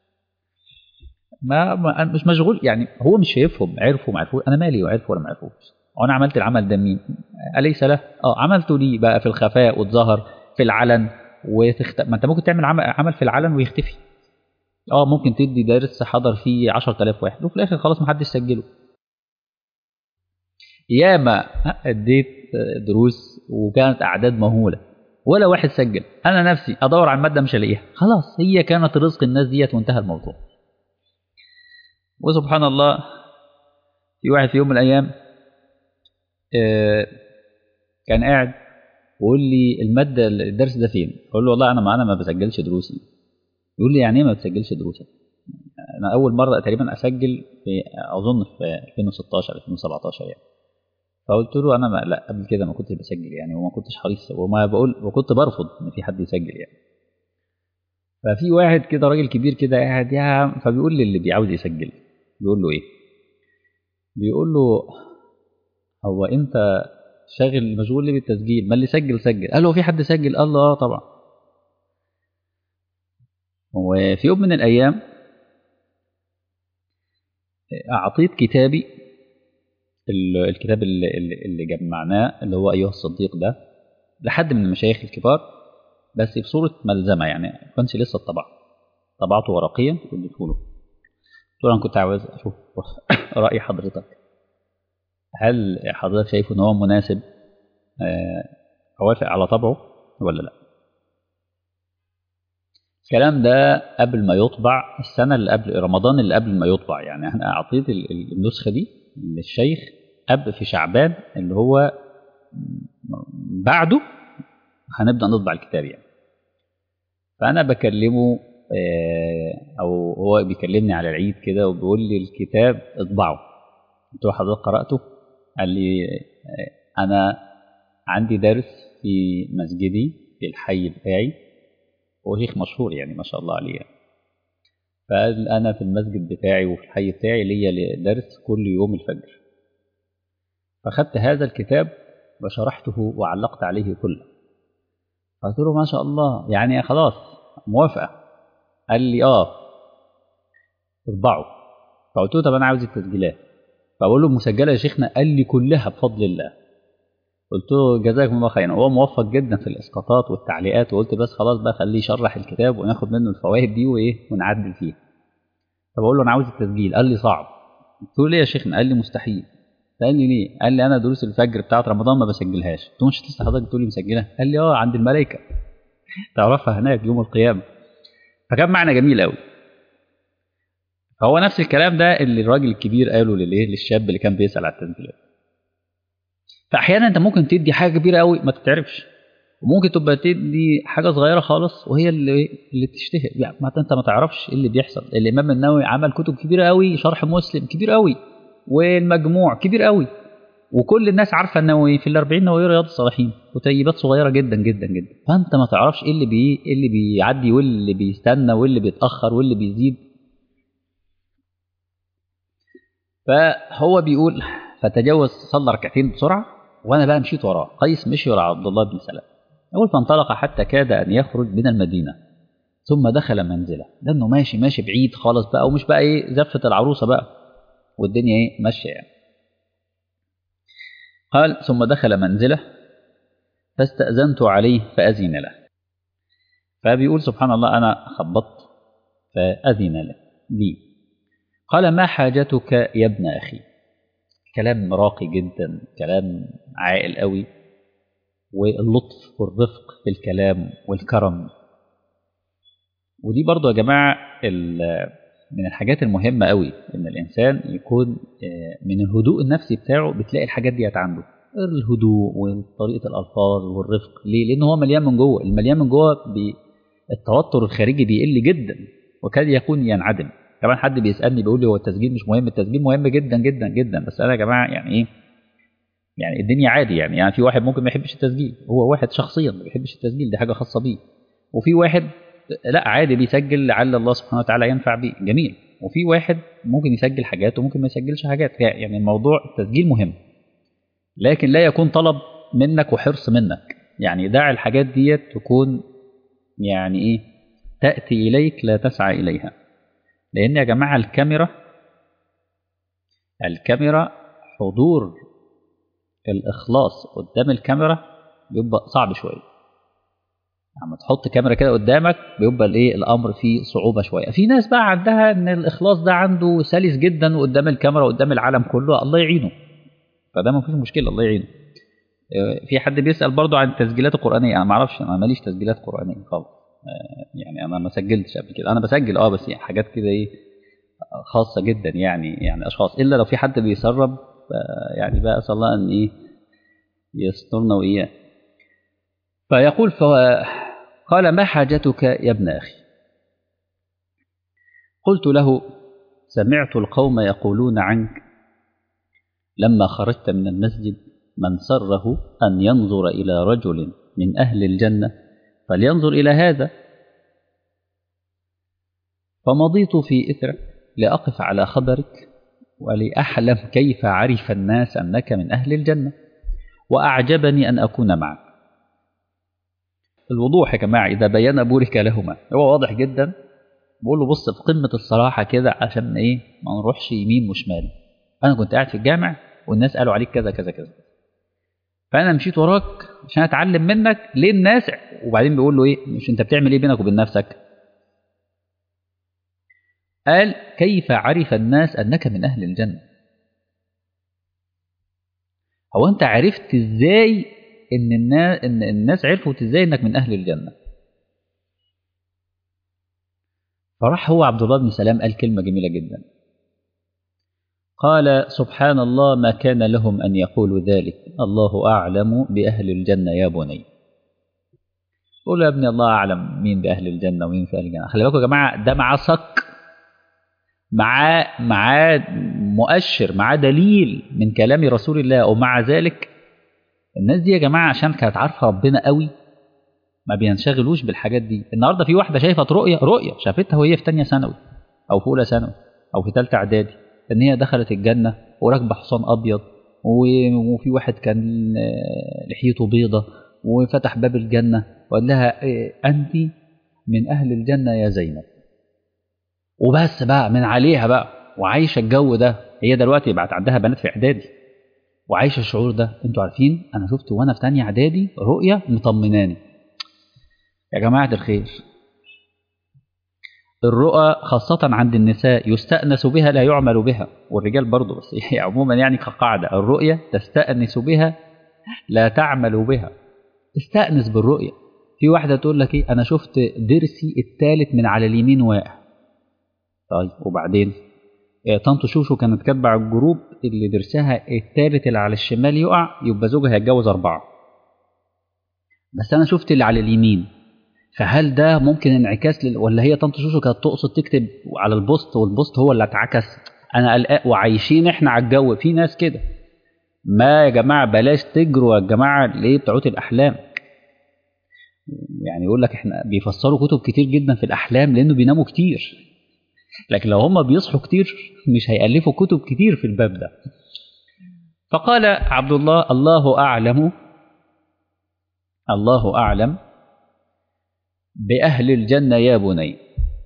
ما, ما مش مشغول يعني هو مش شايفهم عرفوا ما عرفوش انا مالي وعرفوا ولا ما عرفوش وانا عملت العمل ده مين اليس له اه عملته ليه بقى في الخفاء وتظهر في العلن وتخت... ما انت ممكن تعمل عمل, عمل في العلن ويختفي اه ممكن تدي درس حضر فيه 10000 واحد وفي الاخر خلاص ما حدش سجله ياما اديت دروس وكانت اعداد مهوله ولا واحد سجل انا نفسي ادور على الماده مش الاقيها خلاص هي كانت رزق الناس ديت وانتهى الموضوع وسبحان الله في واحد في يوم من الايام كان قاعد ويقول لي الماده الدرس ده فين؟ اقول له والله انا ما انا ما بسجلش دروسي يقول لي يعني ايه ما بتسجلش دروسك؟ انا اول مره تقريبا اسجل في اظن في 2016 2017 يعني فقلت له انا ما لا قبل كده ما كنتش بسجل يعني وما كنتش حريص وما بقول وكنت برفض ان في حد يسجل يعني ففي واحد كده راجل كبير كده قاعد يا فبيقول لي اللي بيعاوز يسجل بيقول له ايه؟ بيقول له هو انت شاغل مشغول ليه بالتسجيل ما اللي سجل سجل قال له في حد سجل قال له اه طبعا وفي يوم من الايام اعطيت كتابي الكتاب اللي, اللي جمعناه اللي هو ايها الصديق ده لحد من المشايخ الكبار بس في صوره ملزمه يعني ما كانش لسه اتطبع طبعته ورقيا واديته له قلت له انا كنت عاوز اشوف راي حضرتك هل حضرتك شايف ان هو مناسب اوافق على طبعه ولا لا الكلام ده قبل ما يطبع السنة اللي قبل رمضان اللي قبل ما يطبع يعني أنا أعطيت النسخة دي للشيخ قبل في شعبان اللي هو بعده هنبدأ نطبع الكتاب يعني فأنا بكلمه أو هو بيكلمني على العيد كده وبيقول لي الكتاب اطبعه قلت له حضرتك قرأته قال لي أنا عندي درس في مسجدي في الحي بتاعي هو شيخ مشهور يعني ما شاء الله عليه يعني. فقال أنا في المسجد بتاعي وفي الحي بتاعي ليا درس كل يوم الفجر فأخذت هذا الكتاب وشرحته وعلقت عليه كله قلت له ما شاء الله يعني خلاص موافقة قال لي آه اطبعه فقلت له طب أنا عاوز التسجيلات فبقول له مسجلة يا شيخنا قال لي كلها بفضل الله قلت له جزاكم الله خيرا هو موفق جدا في الاسقاطات والتعليقات وقلت بس خلاص بقى خليه يشرح الكتاب وناخد منه الفوائد دي وايه ونعدل فيها فبقول له انا عاوز التسجيل قال لي صعب قلت له ليه يا شيخنا قال لي مستحيل قال لي ليه قال لي انا دروس الفجر بتاعت رمضان ما بسجلهاش قلت له مش لسه حضرتك بتقول لي مسجلها قال لي اه عند الملائكه تعرفها هناك يوم القيامه فكان معنى جميل قوي فهو نفس الكلام ده اللي الراجل الكبير قاله للايه للشاب اللي كان بيسال على التسجيلات فاحيانا انت ممكن تدي حاجه كبيره قوي ما تتعرفش وممكن تبقى تدي حاجه صغيره خالص وهي اللي اللي تشتهر يعني ما انت ما تعرفش ايه اللي بيحصل الامام النووي عمل كتب كبيره قوي شرح مسلم كبير قوي والمجموع كبير قوي وكل الناس عارفه النووي في الأربعين نووي رياض الصالحين وتيبات صغيره جدا جدا جدا فانت ما تعرفش ايه اللي بي ايه اللي بيعدي واللي بيستنى واللي بيتاخر واللي بيزيد فهو بيقول فتجاوز صلى ركعتين بسرعه وانا بقى مشيت وراه قيس مشي ورا عبد الله بن سلام يقول فانطلق حتى كاد ان يخرج من المدينه ثم دخل منزله لانه ماشي ماشي بعيد خالص بقى ومش بقى ايه زفه العروسه بقى والدنيا ايه ماشيه يعني قال ثم دخل منزله فاستأذنت عليه فأذن له فبيقول سبحان الله أنا خبطت فأذن له لي قال ما حاجتك يا ابن أخي كلام راقي جدا كلام عاقل قوي واللطف والرفق في الكلام والكرم ودي برضو يا جماعة من الحاجات المهمة قوي إن الإنسان يكون من الهدوء النفسي بتاعه بتلاقي الحاجات ديت عنده الهدوء وطريقة الألفاظ والرفق ليه؟ لأن هو مليان من جوه المليان من جوه التوتر الخارجي بيقل جدا وكاد يكون ينعدم كمان حد بيسالني بيقول لي هو التسجيل مش مهم التسجيل مهم جدا جدا جدا بس انا يا جماعه يعني ايه يعني الدنيا عادي يعني يعني في واحد ممكن ما يحبش التسجيل هو واحد شخصيا ما بيحبش التسجيل دي حاجه خاصه بيه وفي واحد لا عادي بيسجل لعل الله سبحانه وتعالى ينفع بيه جميل وفي واحد ممكن يسجل حاجات وممكن ما يسجلش حاجات يعني الموضوع التسجيل مهم لكن لا يكون طلب منك وحرص منك يعني دع الحاجات ديت تكون يعني ايه تأتي إليك لا تسعى إليها لأن يا جماعة الكاميرا الكاميرا حضور الإخلاص قدام الكاميرا بيبقى صعب شوية لما تحط كاميرا كده قدامك بيبقى الايه الامر فيه صعوبه شويه في ناس بقى عندها ان الاخلاص ده عنده سلس جدا قدام الكاميرا قدام العالم كله الله يعينه فده ما فيش مشكله الله يعينه في حد بيسال برضه عن التسجيلات القرانيه انا ما اعرفش انا ماليش تسجيلات قرانيه خالص يعني انا ما سجلتش قبل كده انا بسجل اه بس يعني حاجات كده ايه خاصه جدا يعني يعني اشخاص الا لو في حد بيسرب يعني بقى اسال الله ان ايه يسترنا واياه فيقول قال ما حاجتك يا ابن اخي قلت له سمعت القوم يقولون عنك لما خرجت من المسجد من سره ان ينظر الى رجل من اهل الجنه فلينظر إلى هذا فمضيت في إثرك لأقف على خبرك ولأحلم كيف عرف الناس أنك من أهل الجنة وأعجبني أن أكون معك الوضوح يا جماعة إذا بين بورك لهما هو واضح جدا بقول له بص في قمة الصراحة كده عشان إيه ما نروحش يمين وشمال أنا كنت قاعد في الجامع والناس قالوا عليك كذا كذا كذا فانا مشيت وراك عشان اتعلم منك ليه الناس وبعدين بيقول له ايه مش انت بتعمل ايه بينك وبين نفسك قال كيف عرف الناس انك من اهل الجنه هو انت عرفت ازاي ان الناس ان الناس عرفت ازاي انك من اهل الجنه فراح هو عبد الله بن سلام قال كلمه جميله جدا قال سبحان الله ما كان لهم أن يقولوا ذلك الله أعلم بأهل الجنة يا بني قولوا يا ابني الله أعلم مين بأهل الجنة ومين في أهل الجنة خلي بالكم يا جماعة ده معاه صك معاه معاه مؤشر معاه دليل من كلام رسول الله ومع ذلك الناس دي يا جماعة عشان كانت عارفة ربنا قوي ما بينشغلوش بالحاجات دي النهارده في واحدة شايفة رؤية رؤية شافتها وهي في تانية ثانوي أو في أولى ثانوي أو في ثالثة إعدادي ان هي دخلت الجنه وراكبه حصان ابيض وفي واحد كان لحيته بيضه وفتح باب الجنه وقال لها انت من اهل الجنه يا زينب وبس بقى من عليها بقى وعايشه الجو ده هي دلوقتي بقت عندها بنات في اعدادي وعايشه الشعور ده انتوا عارفين انا شفت وانا في تانية اعدادي رؤيه مطمناني يا جماعه الخير الرؤى خاصة عند النساء يستأنس بها لا يعمل بها والرجال برضه بس عموما يعني كقاعدة الرؤية تستأنس بها لا تعمل بها استأنس بالرؤية في واحدة تقول لك ايه أنا شفت ضرسي الثالث من على اليمين واقع طيب وبعدين إيه طنط شوشو كانت كاتبة على الجروب اللي ضرسها الثالث اللي على الشمال يقع يبقى زوجها هيتجوز أربعة بس أنا شفت اللي على اليمين فهل ده ممكن انعكاس لل... ولا هي طنط شوشو كانت تقصد تكتب على البوست والبوست هو اللي اتعكس انا قلقان وعايشين احنا على الجو في ناس كده ما يا جماعه بلاش تجروا يا جماعه ليه بتوعات الاحلام يعني يقول لك احنا بيفسروا كتب كتير جدا في الاحلام لانه بيناموا كتير لكن لو هم بيصحوا كتير مش هيالفوا كتب كتير في الباب ده فقال عبد الله الله اعلم الله اعلم بأهل الجنة يا بني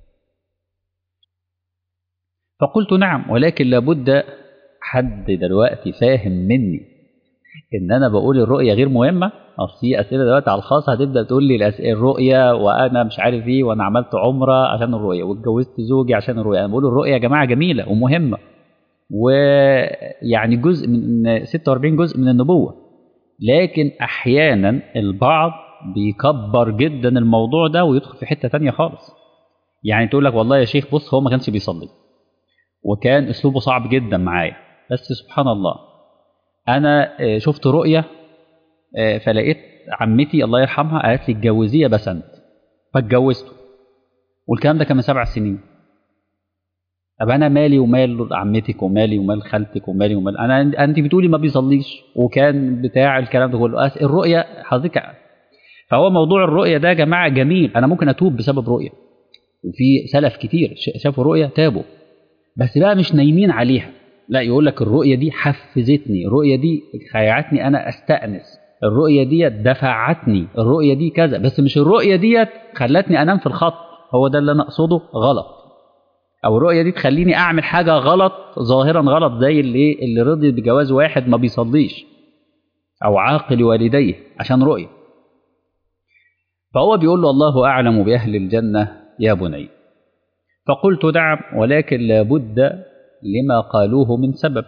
فقلت نعم ولكن لابد حد دلوقتي فاهم مني ان انا بقول الرؤيه غير مهمه اصل في اسئله دلوقتي على الخاص هتبدا تقول لي الاسئله الرؤيه وانا مش عارف ايه وانا عملت عمره عشان الرؤيه واتجوزت زوجي عشان الرؤيه انا بقول الرؤيه يا جماعه جميله ومهمه ويعني جزء من 46 جزء من النبوه لكن احيانا البعض بيكبر جدا الموضوع ده ويدخل في حته تانية خالص يعني تقول لك والله يا شيخ بص هو ما كانش بيصلي وكان اسلوبه صعب جدا معايا بس سبحان الله انا شفت رؤيه فلقيت عمتي الله يرحمها قالت لي اتجوزيه بسنت فاتجوزته والكلام ده كان من سبع سنين طب انا مالي ومال عمتك ومالي ومال خالتك ومالي ومال انا انت بتقولي ما بيصليش وكان بتاع الكلام ده كله الرؤيه حضرتك فهو موضوع الرؤيه ده يا جماعه جميل انا ممكن اتوب بسبب رؤيه وفي سلف كتير شافوا رؤيه تابوا بس بقى مش نايمين عليها لا يقول لك الرؤيه دي حفزتني الرؤيه دي خيعتني انا استانس الرؤيه دي دفعتني الرؤيه دي كذا بس مش الرؤيه ديت خلتني انام في الخط هو ده اللي انا اقصده غلط او الرؤيه دي تخليني اعمل حاجه غلط ظاهرا غلط زي اللي اللي رضي بجواز واحد ما بيصليش او عاقل والديه عشان رؤيه فهو بيقول له الله اعلم باهل الجنه يا بني فقلت نعم ولكن لابد لما قالوه من سبب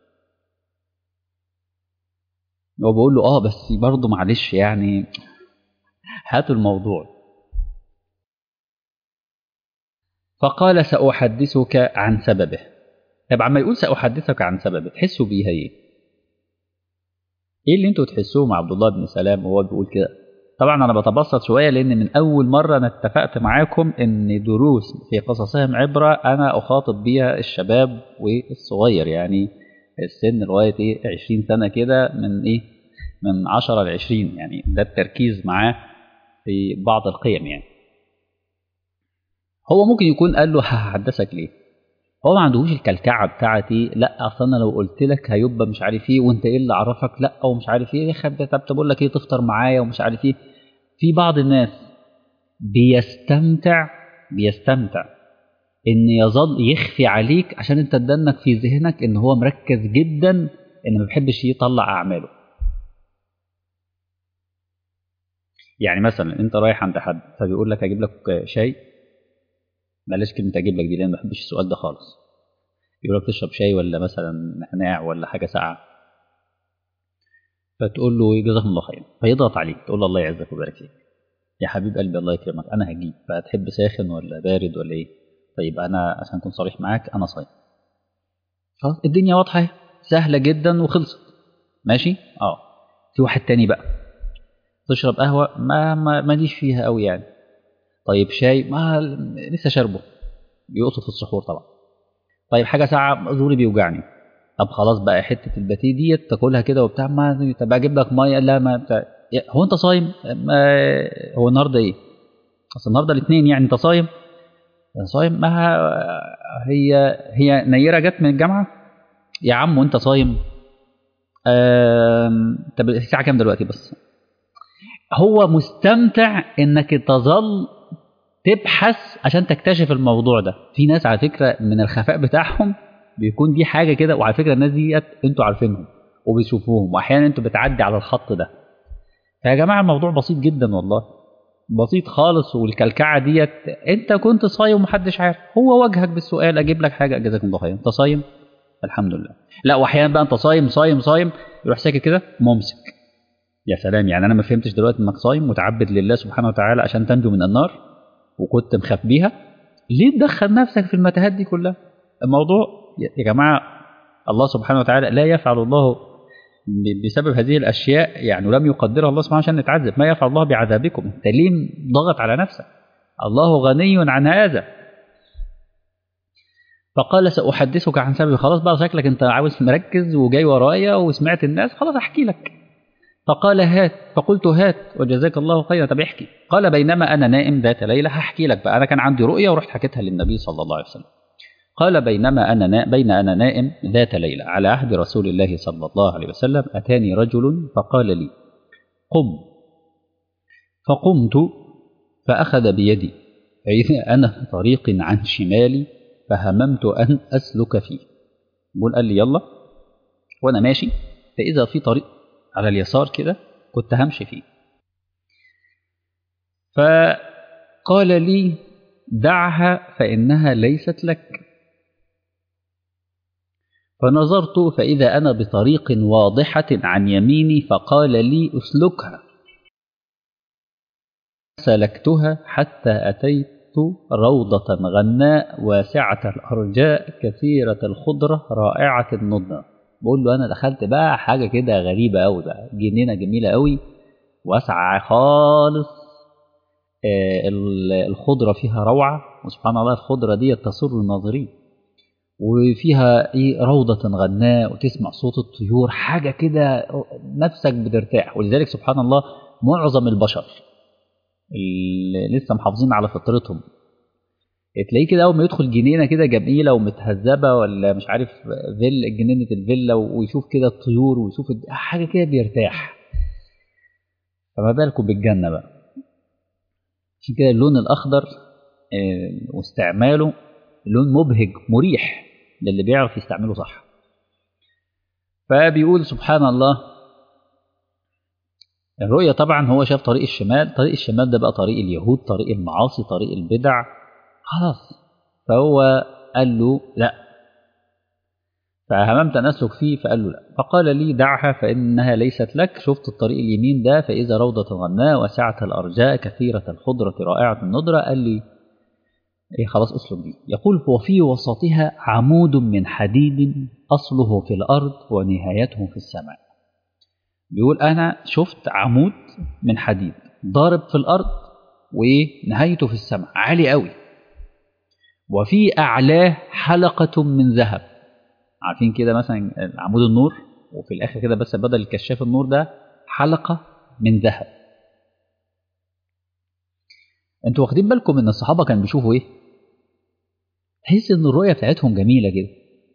وبقول له اه بس برضه معلش يعني هاتوا الموضوع فقال سأحدثك عن سببه طب عما يقول سأحدثك عن سببه تحسوا بيها ايه؟ ايه اللي انتوا تحسوه مع عبد الله بن سلام وهو بيقول كده؟ طبعا انا بتبسط شويه لان من اول مره انا اتفقت معاكم ان دروس في قصصهم عبره انا اخاطب بيها الشباب والصغير يعني السن لغايه ايه 20 سنه كده من ايه من 10 ل 20 يعني ده التركيز معاه في بعض القيم يعني هو ممكن يكون قال له هحدثك ليه هو ما عندهوش الكلكعه بتاعتي لا اصل انا لو قلت لك هيبقى مش عارف ايه وانت ايه اللي عرفك لا ومش عارف ايه يا اخي طب بقول لك ايه تفطر معايا ومش عارف ايه في بعض الناس بيستمتع بيستمتع ان يظل يخفي عليك عشان انت تدنك في ذهنك ان هو مركز جدا ان ما بيحبش يطلع اعماله يعني مثلا انت رايح عند حد فبيقول لك اجيب لك شاي بلاش كلمه اجيب لك دي لان ما بحبش السؤال ده خالص يقول لك تشرب شاي ولا مثلا نعناع ولا حاجه ساقعه فتقول له جزاك الله خير فيضغط عليك تقول له الله يعزك ويبارك فيك يا حبيب قلبي الله يكرمك انا هجيب فتحب ساخن ولا بارد ولا ايه طيب انا عشان اكون صريح معاك انا صايم خلاص الدنيا واضحه سهله جدا وخلصت ماشي اه في واحد تاني بقى تشرب قهوه ما ما ماليش فيها قوي يعني طيب شاي ما لسه شاربه بيقصد في السحور طبعا طيب حاجه ساعه زوري بيوجعني طب خلاص بقى حته الباتيه ديت تاكلها كده وبتاع ما طب اجيب لك ميه لا ما بتاع هو انت صايم ما هو النهارده ايه اصل النهارده الاثنين يعني انت صايم صايم ما هي هي نيره جت من الجامعه يا عم وانت صايم طب الساعه كام دلوقتي بس هو مستمتع انك تظل تبحث عشان تكتشف الموضوع ده في ناس على فكره من الخفاء بتاعهم بيكون دي حاجه كده وعلى فكره الناس ديت انتوا عارفينهم وبتشوفوهم واحيانا انتوا بتعدي على الخط ده فيا جماعه الموضوع بسيط جدا والله بسيط خالص والكلكعه ديت انت كنت صايم ومحدش عارف هو وجهك بالسؤال اجيب لك حاجه جزاكم الله خير انت صايم الحمد لله لا واحيانا بقى انت صايم صايم صايم يروح ساكت كده ممسك يا سلام يعني انا ما فهمتش دلوقتي انك صايم متعبد لله سبحانه وتعالى عشان تنجو من النار وكنت مخبيها ليه تدخل نفسك في المتاهات دي كلها الموضوع يا جماعه الله سبحانه وتعالى لا يفعل الله بسبب هذه الاشياء يعني لم يقدرها الله سبحانه عشان نتعذب ما يفعل الله بعذابكم انت ليه ضغط على نفسك الله غني عن هذا فقال ساحدثك عن سبب خلاص بقى شكلك انت عاوز مركز وجاي ورايا وسمعت الناس خلاص احكي لك فقال هات فقلت هات وجزاك الله خيرا طب احكي قال بينما انا نائم ذات ليله هحكي لك بقى انا كان عندي رؤيه ورحت حكيتها للنبي صلى الله عليه وسلم قال بينما انا نا بين انا نائم ذات ليله على عهد رسول الله صلى الله عليه وسلم اتاني رجل فقال لي قم فقمت فاخذ بيدي فاذا انا في طريق عن شمالي فهممت ان اسلك فيه بقول قال لي يلا وانا ماشي فاذا في طريق على اليسار كده كنت همشي فيه فقال لي دعها فإنها ليست لك فنظرت فإذا أنا بطريق واضحة عن يميني فقال لي اسلكها سلكتها حتى أتيت روضة غناء واسعة الأرجاء كثيرة الخضرة رائعة النضرة بقول له أنا دخلت بقى حاجة كده غريبة أوي بقى جنينة جميلة أوي واسعة خالص آه الخضرة فيها روعة وسبحان الله الخضرة دي تسر الناظرين وفيها ايه روضة غناء وتسمع صوت الطيور حاجة كده نفسك بترتاح ولذلك سبحان الله معظم البشر اللي لسه محافظين على فطرتهم تلاقيه كده اول ما يدخل جنينه كده جميله ومتهذبه ولا مش عارف فيل جنينه الفيلا ويشوف كده الطيور ويشوف حاجه كده بيرتاح فما بالكم بالجنه بقى عشان كده اللون الاخضر واستعماله لون مبهج مريح للي بيعرف يستعمله صح فبيقول سبحان الله الرؤية طبعا هو شاف طريق الشمال طريق الشمال ده بقى طريق اليهود طريق المعاصي طريق البدع خلاص فهو قال له لا فهممت أن أسلك فيه فقال له لا فقال لي دعها فإنها ليست لك شفت الطريق اليمين ده فإذا روضة غناء وسعة الأرجاء كثيرة الخضرة رائعة الندرة قال لي إيه خلاص أسلك دي يقول وفي وسطها عمود من حديد أصله في الأرض ونهايته في السماء بيقول أنا شفت عمود من حديد ضارب في الأرض ونهايته في السماء عالي قوي وفي أعلاه حلقة من ذهب عارفين كده مثلا عمود النور وفي الآخر كده بس بدل الكشاف النور ده حلقة من ذهب انتوا واخدين بالكم ان الصحابه كانوا بيشوفوا ايه تحس ان الرؤيه بتاعتهم جميله كده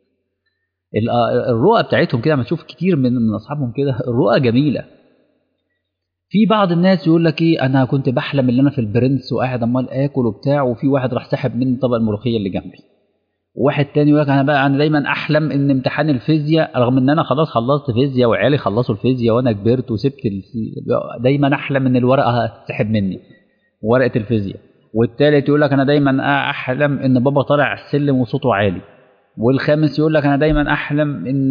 الرؤى بتاعتهم كده لما تشوف كتير من من اصحابهم كده الرؤى جميله في بعض الناس يقول لك ايه انا كنت بحلم ان انا في البرنس وقاعد امال اكل وبتاع وفي واحد راح سحب مني طبق الملوخيه اللي جنبي وواحد تاني يقول لك انا بقى انا دايما احلم ان امتحان الفيزياء رغم ان انا خلاص خلصت فيزياء وعيالي خلصوا الفيزياء وانا كبرت وسبت دايما احلم ان الورقه هتسحب مني ورقه الفيزياء والتالت يقول لك انا دايما احلم ان بابا طالع على السلم وصوته عالي والخامس يقول لك انا دايما احلم ان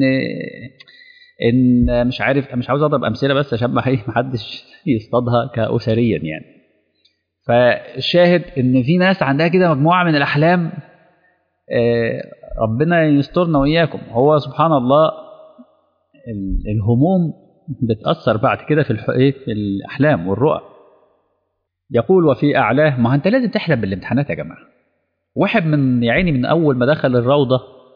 ان مش عارف مش عاوز اضرب امثله بس عشان ما حدش يصطادها كاسريا يعني فالشاهد ان في ناس عندها كده مجموعه من الاحلام ربنا يسترنا واياكم هو سبحان الله الهموم بتاثر بعد كده في في الاحلام والرؤى يقول وفي أعلاه ما أنت لازم تحلم بالامتحانات يا جماعة واحد من يعني من أول ما دخل الروضة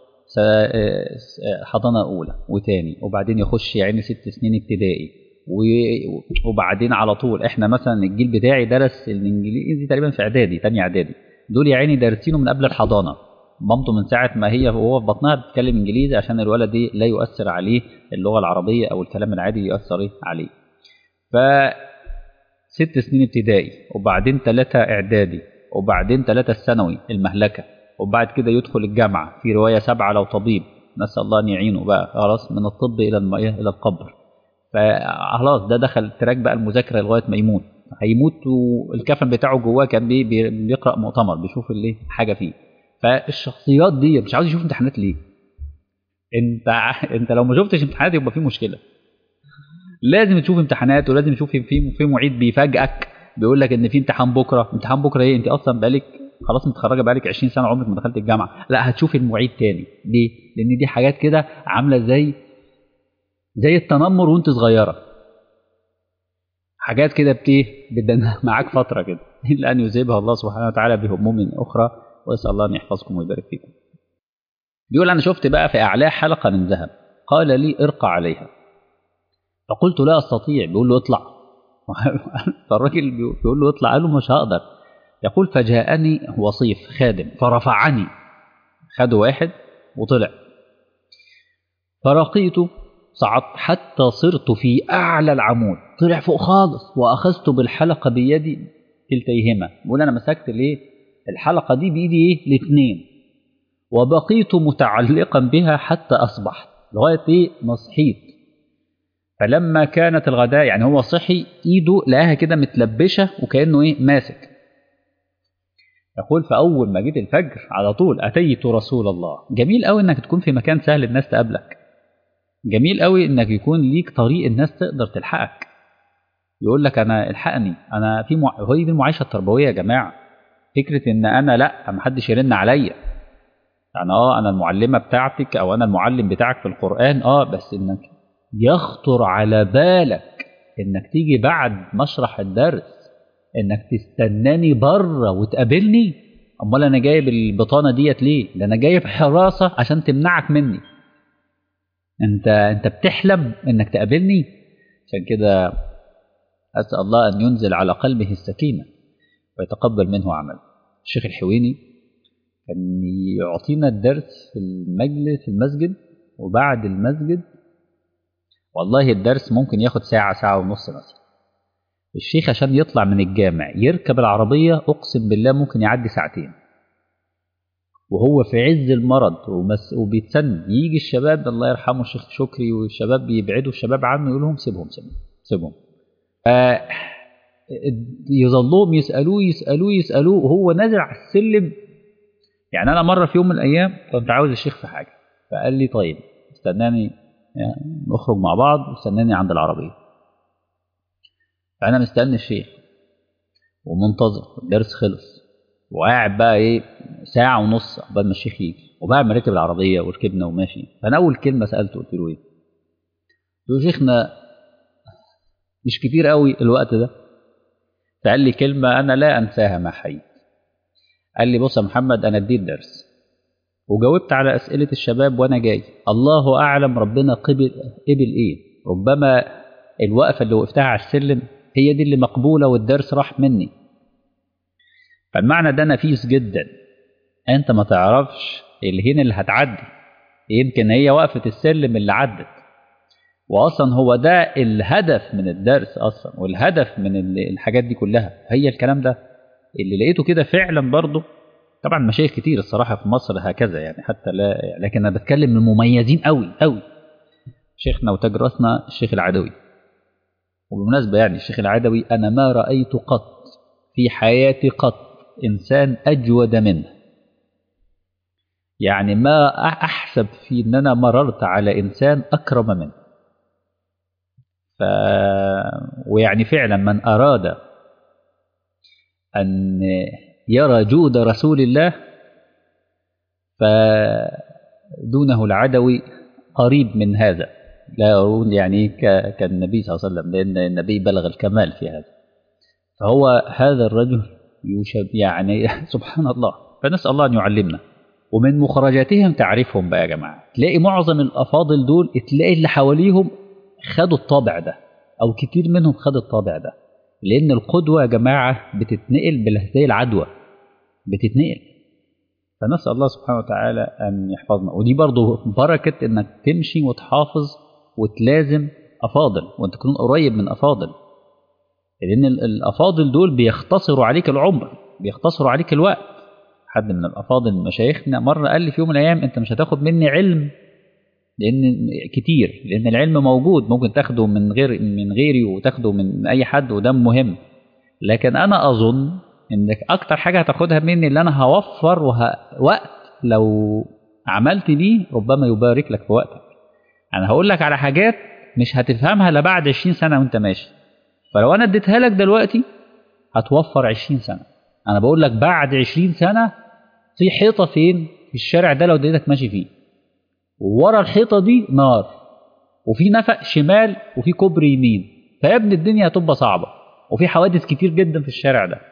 حضانة أولى وتاني وبعدين يخش يعني ست سنين ابتدائي وبعدين على طول احنا مثلا الجيل بتاعي درس الانجليزي تقريبا في اعدادي تاني اعدادي دول يا عيني دارسينه من قبل الحضانه مامته من ساعه ما هي وهو في بطنها بتتكلم انجليزي عشان الولد دي لا يؤثر عليه اللغه العربيه او الكلام العادي يؤثر عليه ف ست سنين ابتدائي وبعدين ثلاثة إعدادي وبعدين ثلاثة الثانوي المهلكة وبعد كده يدخل الجامعة في رواية سبعة لو طبيب نسأل الله أن يعينه بقى خلاص من الطب إلى إلى القبر فخلاص ده دخل تراك بقى المذاكرة لغاية ما يموت هيموت والكفن بتاعه جواه كان بي بيقرأ مؤتمر بيشوف اللي حاجة فيه فالشخصيات دي مش عاوز يشوف امتحانات ليه؟ انت انت لو ما شفتش امتحانات يبقى في مشكله لازم تشوف امتحانات ولازم تشوف في في معيد بيفاجئك بيقول لك ان في امتحان بكره امتحان بكره ايه انت اصلا بقالك خلاص متخرجه بقالك 20 سنه عمرك ما دخلت الجامعه لا هتشوف المعيد تاني ليه لان دي حاجات كده عامله زي زي التنمر وانت صغيره حاجات كده بتيه بدنا معاك فتره كده الا ان يذهبها الله سبحانه وتعالى بهموم اخرى واسال الله ان يحفظكم ويبارك فيكم بيقول انا شفت بقى في اعلاه حلقه من ذهب قال لي ارقى عليها فقلت لا استطيع بيقول له اطلع فالراجل بيقول له اطلع قال له مش هقدر يقول فجاءني وصيف خادم فرفعني خد واحد وطلع فرقيت صعدت حتى صرت في اعلى العمود طلع فوق خالص واخذت بالحلقه بيدي كلتيهما بيقول انا مسكت ليه الحلقه دي بايدي ايه الاثنين وبقيت متعلقا بها حتى اصبحت لغايه ايه ما صحيت فلما كانت الغداء يعني هو صحي ايده لقاها كده متلبشه وكانه ايه ماسك يقول فأول ما جيت الفجر على طول أتيت رسول الله جميل قوي إنك تكون في مكان سهل الناس تقابلك جميل قوي إنك يكون ليك طريق الناس تقدر تلحقك يقول لك أنا الحقني أنا في مع... هي دي المعيشة التربوية يا جماعة فكرة إن أنا لأ محدش يرن عليا يعني اه انا المعلمه بتاعتك او انا المعلم بتاعك في القران اه بس انك يخطر على بالك انك تيجي بعد مشرح الدرس انك تستناني بره وتقابلني امال انا جايب البطانه ديت ليه ده انا جايب حراسه عشان تمنعك مني انت انت بتحلم انك تقابلني عشان كده اسال الله ان ينزل على قلبه السكينه ويتقبل منه عمل الشيخ الحويني كان يعطينا الدرس في المجلس في المسجد وبعد المسجد والله الدرس ممكن ياخد ساعة ساعة ونص مثلا الشيخ عشان يطلع من الجامع يركب العربية أقسم بالله ممكن يعدي ساعتين وهو في عز المرض ومس وبيتسن يجي الشباب الله يرحمه الشيخ شكري والشباب بيبعدوا الشباب عنه يقول لهم سيبهم سيبهم سيبهم آه يظلوهم يسألوه يسألوه يسألوه وهو نازل على السلم يعني انا مره في يوم من الايام كنت عاوز الشيخ في حاجه فقال لي طيب استناني يعني نخرج مع بعض واستناني عند العربيه فانا مستني الشيخ ومنتظر الدرس خلص وقاعد بقى ايه ساعه ونص قبل ما الشيخ يجي وبعد ما ركب العربيه وركبنا وماشي فانا اول كلمه سالته قلت له ايه؟ قلت له شيخنا مش كتير قوي الوقت ده فقال لي كلمه انا لا انساها ما حييت قال لي بص يا محمد انا اديت درس وجاوبت على اسئله الشباب وانا جاي الله اعلم ربنا قبل قبل ايه ربما الوقفه اللي وقفتها على السلم هي دي اللي مقبوله والدرس راح مني فالمعنى ده نفيس جدا انت ما تعرفش الهين اللي هتعدي يمكن هي وقفه السلم اللي عدت واصلا هو ده الهدف من الدرس اصلا والهدف من الحاجات دي كلها هي الكلام ده اللي لقيته كده فعلا برضه طبعا مشايخ كتير الصراحه في مصر هكذا يعني حتى لا لكن انا بتكلم من المميزين قوي قوي شيخنا وتاج راسنا الشيخ العدوي وبالمناسبه يعني الشيخ العدوي انا ما رايت قط في حياتي قط انسان اجود منه يعني ما احسب في ان انا مررت على انسان اكرم منه ف ويعني فعلا من اراد أن يرى جود رسول الله فدونه العدوي قريب من هذا لا يرون يعني كالنبي صلى الله عليه وسلم لأن النبي بلغ الكمال في هذا فهو هذا الرجل يشب يعني سبحان الله فنسأل الله أن يعلمنا ومن مخرجاتهم تعرفهم بقى يا جماعة تلاقي معظم الأفاضل دول تلاقي اللي حواليهم خدوا الطابع ده أو كتير منهم خد الطابع ده لأن القدوة يا جماعة بتتنقل زي العدوى بتتنقل فنسأل الله سبحانه وتعالى أن يحفظنا ودي برضو بركة إنك تمشي وتحافظ وتلازم أفاضل وأنت تكون قريب من أفاضل لأن الأفاضل دول بيختصروا عليك العمر بيختصروا عليك الوقت حد من الأفاضل مشايخنا مرة قال لي في يوم من الأيام أنت مش هتاخد مني علم لان كتير لان العلم موجود ممكن تاخده من غير من غيري وتاخده من اي حد وده مهم لكن انا اظن انك اكتر حاجه هتاخدها مني اللي انا هوفر وه... وقت لو عملت دي ربما يبارك لك في وقتك انا هقول لك على حاجات مش هتفهمها الا بعد 20 سنه وانت ماشي فلو انا اديتها لك دلوقتي هتوفر 20 سنه انا بقول لك بعد 20 سنه في حيطه فين في الشارع ده لو اديتك ماشي فيه وورا الحيطه دي نار وفي نفق شمال وفي كوبري يمين فيا ابني الدنيا هتبقى صعبه وفي حوادث كتير جدا في الشارع ده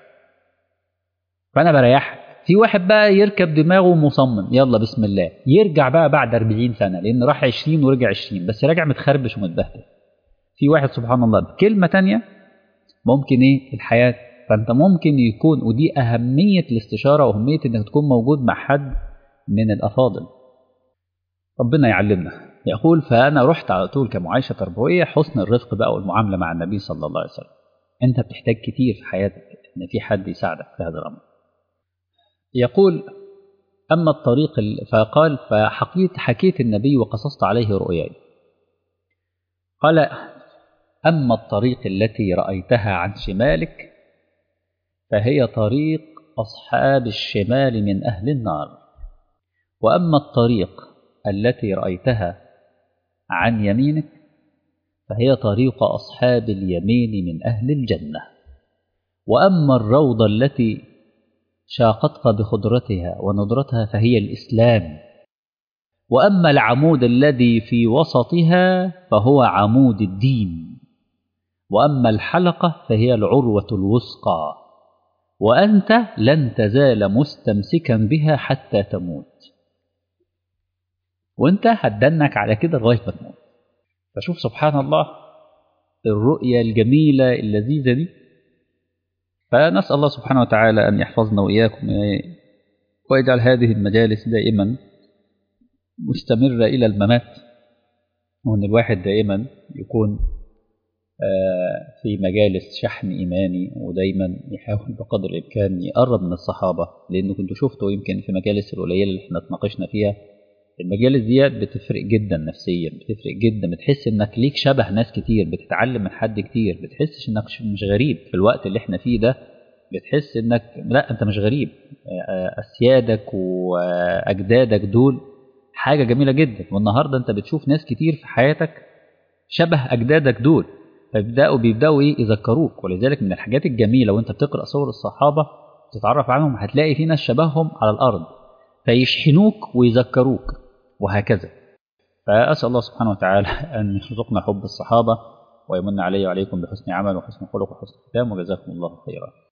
فانا بريحك في واحد بقى يركب دماغه مصمم يلا بسم الله يرجع بقى بعد 40 سنه لان راح 20 ورجع 20 بس راجع متخربش ومتبهدل في واحد سبحان الله بكلمه تانية ممكن ايه الحياه فانت ممكن يكون ودي اهميه الاستشاره واهميه انك تكون موجود مع حد من الافاضل ربنا يعلمنا يقول فانا رحت على طول كمعايشه تربويه حسن الرفق بقى والمعامله مع النبي صلى الله عليه وسلم انت بتحتاج كتير في حياتك ان في حد يساعدك في هذا الامر يقول اما الطريق فقال فحكيت حكيت النبي وقصصت عليه رؤياي قال اما الطريق التي رايتها عن شمالك فهي طريق أصحاب الشمال من أهل النار وأما الطريق التي رأيتها عن يمينك فهي طريق أصحاب اليمين من أهل الجنة وأما الروضة التي شاقتك بخضرتها ونضرتها فهي الإسلام وأما العمود الذي في وسطها فهو عمود الدين وأما الحلقة فهي العروة الوثقى وأنت لن تزال مستمسكا بها حتى تموت وانت هتدنك على كده لغاية ما تموت فشوف سبحان الله الرؤية الجميلة اللذيذة دي فنسأل الله سبحانه وتعالى أن يحفظنا وإياكم ويجعل هذه المجالس دائما مستمرة إلى الممات وأن الواحد دائما يكون في مجالس شحن إيماني ودايما يحاول بقدر الإمكان يقرب من الصحابة لأنه كنت شفته يمكن في مجالس القليلة اللي احنا اتناقشنا فيها المجالس دي بتفرق جدا نفسيا بتفرق جدا بتحس انك ليك شبه ناس كتير بتتعلم من حد كتير بتحسش انك مش غريب في الوقت اللي احنا فيه ده بتحس انك لا انت مش غريب اسيادك واجدادك دول حاجة جميلة جدا والنهاردة انت بتشوف ناس كتير في حياتك شبه اجدادك دول فبيبداوا بيبداوا ايه يذكروك ولذلك من الحاجات الجميلة وانت بتقرأ صور الصحابة تتعرف عنهم هتلاقي في ناس شبههم على الارض فيشحنوك ويذكروك وهكذا فأسأل الله سبحانه وتعالى أن يرزقنا حب الصحابة ويمن علي وعليكم بحسن عمل وحسن خلق وحسن ختام وجزاكم الله خيرا